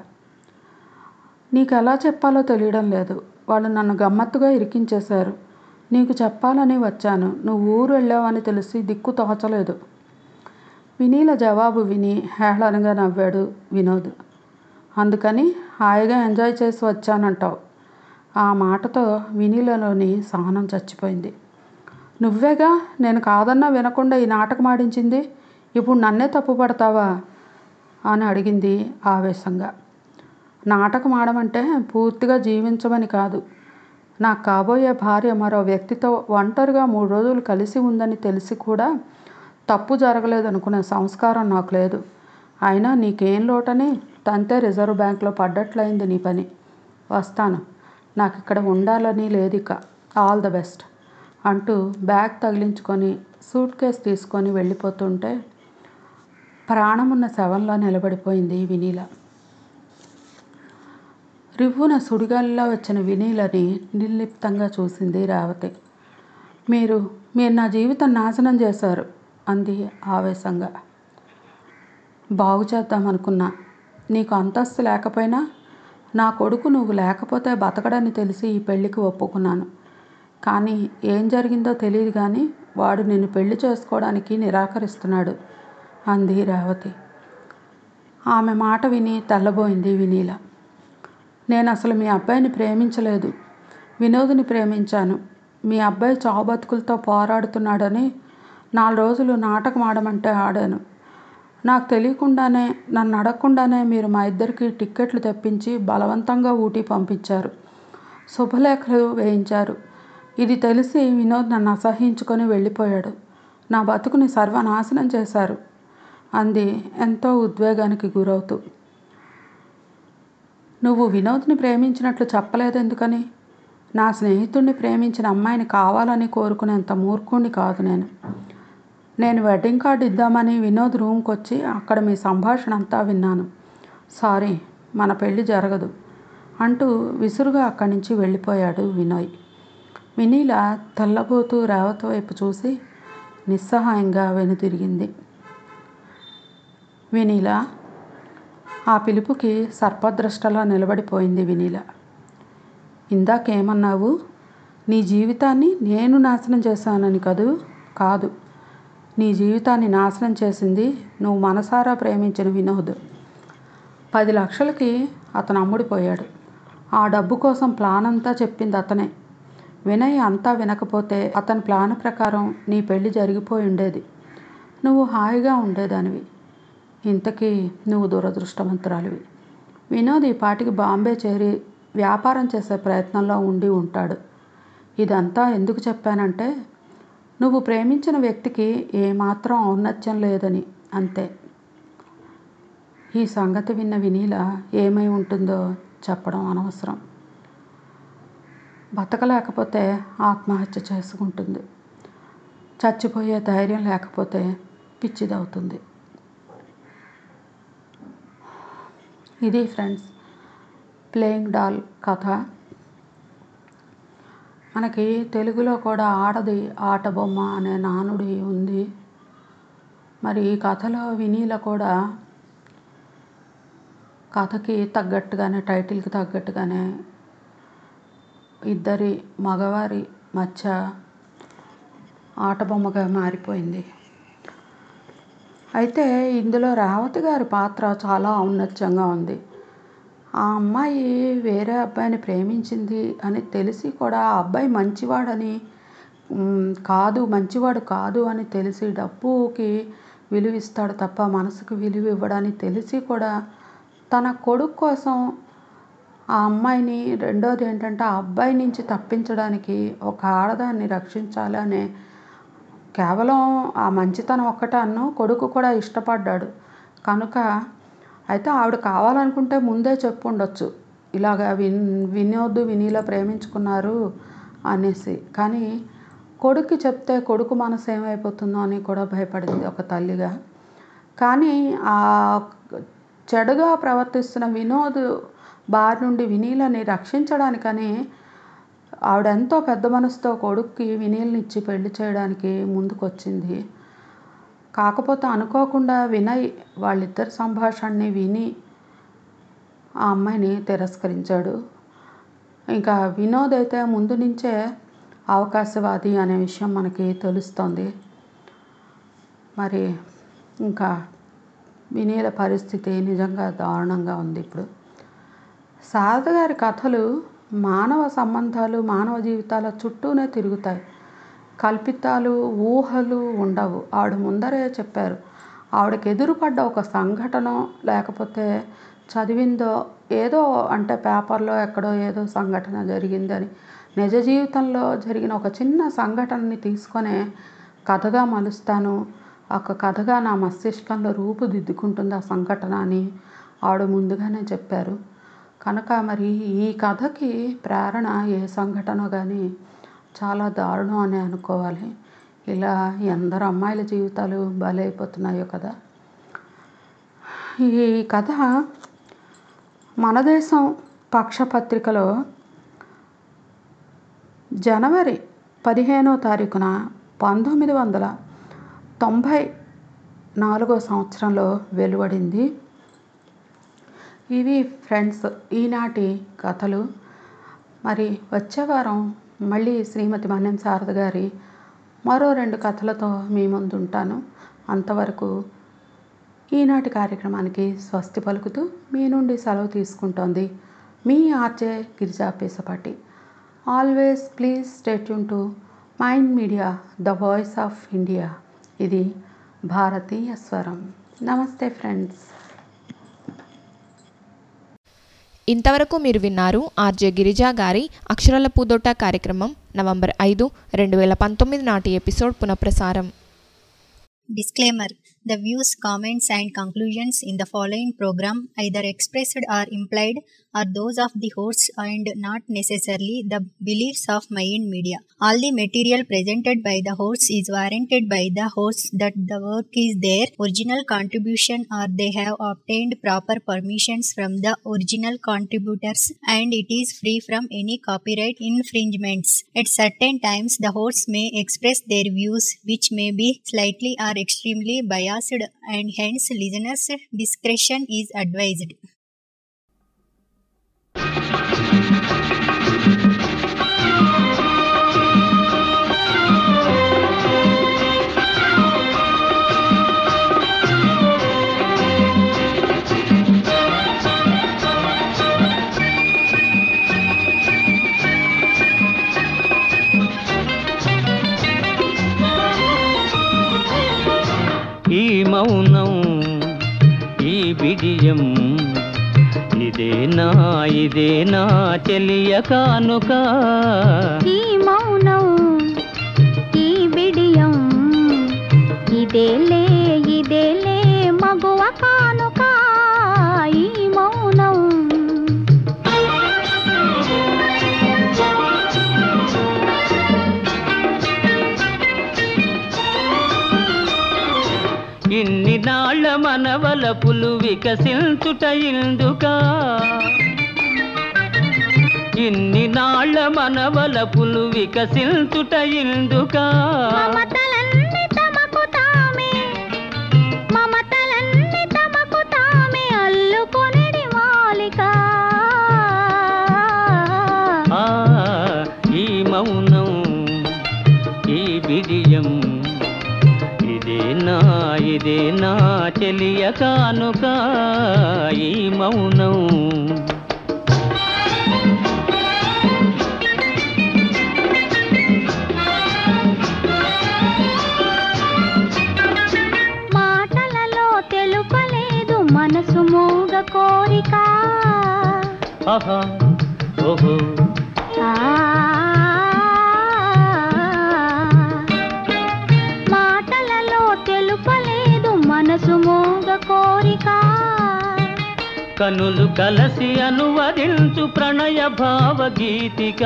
నీకు ఎలా చెప్పాలో తెలియడం లేదు వాళ్ళు నన్ను గమ్మత్తుగా ఇరికించేశారు నీకు చెప్పాలని వచ్చాను నువ్వు ఊరు వెళ్ళావని తెలిసి దిక్కు తోచలేదు వినీల జవాబు విని హేళనగా నవ్వాడు వినోద్ అందుకని హాయిగా ఎంజాయ్ చేసి వచ్చానంటావు ఆ మాటతో వినీలలోని సహనం చచ్చిపోయింది నువ్వేగా నేను కాదన్నా వినకుండా ఈ నాటకం ఆడించింది ఇప్పుడు నన్నే తప్పుపడతావా అని అడిగింది ఆవేశంగా నాటకం ఆడమంటే పూర్తిగా జీవించమని కాదు నాకు కాబోయే భార్య మరో వ్యక్తితో ఒంటరిగా మూడు రోజులు కలిసి ఉందని తెలిసి కూడా తప్పు జరగలేదనుకునే సంస్కారం నాకు లేదు అయినా నీకేం లోటని తంతే రిజర్వ్ బ్యాంక్లో పడ్డట్లయింది నీ పని వస్తాను నాకు ఇక్కడ ఉండాలని లేదు ఇక ఆల్ ద బెస్ట్ అంటూ బ్యాగ్ తగిలించుకొని సూట్ కేస్ తీసుకొని వెళ్ళిపోతుంటే ప్రాణమున్న శవంలో నిలబడిపోయింది వినీల రివ్వున సుడిగాలిలో వచ్చిన వినీలని నిర్లిప్తంగా చూసింది రేవతి మీరు మీరు నా జీవితం నాశనం చేశారు అంది ఆవేశంగా బాగు చేద్దామనుకున్నా నీకు అంతస్తు లేకపోయినా నా కొడుకు నువ్వు లేకపోతే బతకడని తెలిసి ఈ పెళ్ళికి ఒప్పుకున్నాను కానీ ఏం జరిగిందో తెలియదు కానీ వాడు నిన్ను పెళ్లి చేసుకోవడానికి నిరాకరిస్తున్నాడు అంది రేవతి ఆమె మాట విని తెల్లబోయింది వినీల నేను అసలు మీ అబ్బాయిని ప్రేమించలేదు వినోద్ని ప్రేమించాను మీ అబ్బాయి చావు బతుకులతో పోరాడుతున్నాడని నాలుగు రోజులు నాటకం ఆడమంటే ఆడాను నాకు తెలియకుండానే నన్ను అడగకుండానే మీరు మా ఇద్దరికి టిక్కెట్లు తెప్పించి బలవంతంగా ఊటీ పంపించారు శుభలేఖలు వేయించారు ఇది తెలిసి వినోద్ నన్ను అసహించుకొని వెళ్ళిపోయాడు నా బతుకుని సర్వనాశనం చేశారు అంది ఎంతో ఉద్వేగానికి గురవుతూ నువ్వు వినోద్ని ప్రేమించినట్లు చెప్పలేదు ఎందుకని నా స్నేహితుడిని ప్రేమించిన అమ్మాయిని కావాలని కోరుకునేంత మూర్ఖుణ్ణి కాదు నేను నేను వెడ్డింగ్ కార్డు ఇద్దామని వినోద్ రూమ్కి వచ్చి అక్కడ మీ సంభాషణ అంతా విన్నాను సారీ మన పెళ్ళి జరగదు అంటూ విసురుగా అక్కడి నుంచి వెళ్ళిపోయాడు వినోయ్ వినీల తెల్లబోతూ రేవతి వైపు చూసి నిస్సహాయంగా వెనుతిరిగింది వినీల ఆ పిలుపుకి సర్పద్రష్టలా నిలబడిపోయింది వినీల ఇందాకేమన్నావు నీ జీవితాన్ని నేను నాశనం చేశానని కదూ కాదు నీ జీవితాన్ని నాశనం చేసింది నువ్వు మనసారా ప్రేమించిన వినోద్ పది లక్షలకి అతను అమ్ముడిపోయాడు ఆ డబ్బు కోసం ప్లాన్ అంతా చెప్పింది అతనే వినయ్ అంతా వినకపోతే అతని ప్లాన్ ప్రకారం నీ పెళ్లి జరిగిపోయి ఉండేది నువ్వు హాయిగా ఉండేదానివి ఇంతకీ నువ్వు దురదృష్టవంతురాలివి వినోద్ ఈ పాటికి బాంబే చేరి వ్యాపారం చేసే ప్రయత్నంలో ఉండి ఉంటాడు ఇదంతా ఎందుకు చెప్పానంటే నువ్వు ప్రేమించిన వ్యక్తికి ఏమాత్రం ఔన్నత్యం లేదని అంతే ఈ సంగతి విన్న వినీల ఏమై ఉంటుందో చెప్పడం అనవసరం బతకలేకపోతే ఆత్మహత్య చేసుకుంటుంది చచ్చిపోయే ధైర్యం లేకపోతే పిచ్చిదవుతుంది ఇది ఫ్రెండ్స్ ప్లేయింగ్ డాల్ కథ మనకి తెలుగులో కూడా ఆడది ఆట బొమ్మ అనే నానుడి ఉంది మరి ఈ కథలో వినీల కూడా కథకి తగ్గట్టుగానే టైటిల్కి తగ్గట్టుగానే ఇద్దరి మగవారి మధ్య ఆట బొమ్మగా మారిపోయింది అయితే ఇందులో రేవతి గారి పాత్ర చాలా ఔన్నత్యంగా ఉంది ఆ అమ్మాయి వేరే అబ్బాయిని ప్రేమించింది అని తెలిసి కూడా ఆ అబ్బాయి మంచివాడని మ్, కాదు మంచివాడు కాదు అని తెలిసి డబ్బుకి విలువ ఇస్తాడు తప్ప మనసుకు విలువ ఇవ్వడని తెలిసి కూడా తన కొడుకు కోసం ఆ అమ్మాయిని రెండోది ఏంటంటే ఆ అబ్బాయి నుంచి తప్పించడానికి ఒక ఆడదాన్ని రక్షించాలి అనే కేవలం ఆ మంచితనం ఒక్కటాను కొడుకు కూడా ఇష్టపడ్డాడు కనుక అయితే ఆవిడ కావాలనుకుంటే ముందే చెప్పు ఉండొచ్చు ఇలాగ విన్ వినోద్ వినీల ప్రేమించుకున్నారు అనేసి కానీ కొడుక్కి చెప్తే కొడుకు మనసు ఏమైపోతుందో అని కూడా భయపడింది ఒక తల్లిగా కానీ ఆ చెడుగా ప్రవర్తిస్తున్న వినోద్ బారి నుండి వినీలని రక్షించడానికని ఆవిడెంతో పెద్ద మనసుతో కొడుక్కి వినీల్ని ఇచ్చి పెళ్లి చేయడానికి ముందుకొచ్చింది కాకపోతే అనుకోకుండా వినయ్ వాళ్ళిద్దరి సంభాషణని విని ఆ అమ్మాయిని తిరస్కరించాడు ఇంకా వినోద్ అయితే ముందు నుంచే అవకాశవాది అనే విషయం మనకి తెలుస్తోంది మరి ఇంకా వినీల పరిస్థితి నిజంగా దారుణంగా ఉంది ఇప్పుడు శారద గారి కథలు మానవ సంబంధాలు మానవ జీవితాల చుట్టూనే తిరుగుతాయి కల్పితాలు ఊహలు ఉండవు ఆవిడ ముందరే చెప్పారు ఆవిడకి ఎదురుపడ్డ ఒక సంఘటన లేకపోతే చదివిందో ఏదో అంటే పేపర్లో ఎక్కడో ఏదో సంఘటన జరిగిందని నిజ జీవితంలో జరిగిన ఒక చిన్న సంఘటనని తీసుకొనే కథగా మలుస్తాను ఒక కథగా నా మస్తిష్కంలో రూపుదిద్దుకుంటుంది ఆ సంఘటన అని ఆవిడ ముందుగానే చెప్పారు కనుక మరి ఈ కథకి ప్రేరణ ఏ సంఘటన కానీ చాలా దారుణం అని అనుకోవాలి ఇలా ఎందరు అమ్మాయిల జీవితాలు బలైపోతున్నాయో కదా ఈ కథ మన దేశం పక్షపత్రికలో జనవరి పదిహేనో తారీఖున పంతొమ్మిది వందల తొంభై నాలుగో సంవత్సరంలో వెలువడింది ఇవి ఫ్రెండ్స్ ఈనాటి కథలు మరి వచ్చే వారం మళ్ళీ శ్రీమతి మన్యం శారద గారి మరో రెండు కథలతో మీ ముందు ఉంటాను అంతవరకు ఈనాటి కార్యక్రమానికి స్వస్తి పలుకుతూ మీ నుండి సెలవు తీసుకుంటోంది మీ RJ Girija Pesapati always please stay tuned to Mind Media the voice of India ఇది భారతీయ స్వరం నమస్తే ఫ్రెండ్స్ ఇంతవరకు మీరు విన్నారు ఆర్జే గిరిజా గారి అక్షరాల పూదోట కార్యక్రమం నవంబర్ ఐదు రెండు వేల పంతొమ్మిది నాటి ఎపిసోడ్ పునఃప్రసారం Disclaimer The views, comments, and conclusions in the following program, either expressed or implied, are those of the hosts and not necessarily the beliefs of Mayan Media. All the material presented by the hosts is warranted by the hosts that the work is their original contribution or they have obtained proper permissions from the original contributors and it is free from any copyright infringements. At certain times, the hosts may express their views which may be slightly or extremely biased and hence listeners' discretion is advised. ఈ మౌనం ఈ బిడియం ఇదేనా ఇదేనా చెలియ కానుక ఈ మౌనం ఈ బిడియం ఇదేలే ఇదేలే మగువ కానుక ఈ మౌనం ఇన్ని నాళ్ళ మనవలపులు వికసించుట ఇందుకా ఇన్ని నాళ్ళ మనవలపులు వికసించుట ఇందుకా మమతలన్నీ తమకు తామే మమతలన్నీ తమకు తామే అల్లుకొనిడి మాలిక ఆ ఈ మౌనం ఈ బిడియం ఇదేనా ఇదేనా చెలియ కానుక ఈ మౌనం మాటలలో తెలుపలేదు మనసు మూగ కోరిక ఆహా ఓహో ఆ మాటలలో తెలుపలేదు మనసు మూగ కోరిక కనులు కలసి అనువదించు ప్రణయ భావగీతిక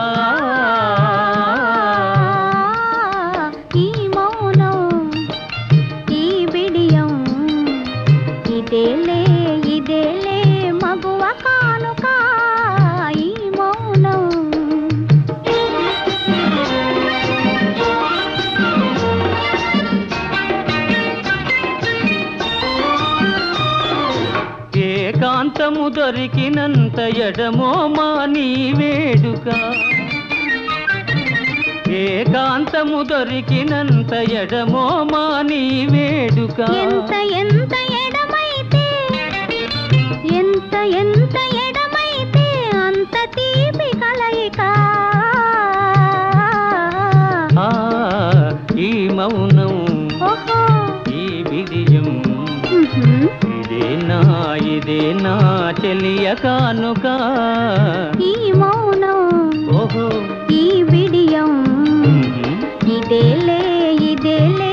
ఈ మౌనం ఈ బిడియం ఇదేలే ఇదేలే మగువ కానుక ఈ మౌనం ఏకాంతము దొరికినంత ఎడమో మా నీ వేడుక ఏకాంతము దొరికినంత ఎడమో మా నీ వేడుక ఎంత ఎంత ఎడమైతే ఎంత ఎంత ఎడమైతే అంత తీపి కలయిక ఆ, ఈ మౌనం ఓహో ఈ బిడియం ఉహుం. ఇదేనా ఇదేనా చెలియ కానుక ఈ మౌనం ఓహో ఈ బిడియం ఉహుం. ఇదేలే ఇదేలే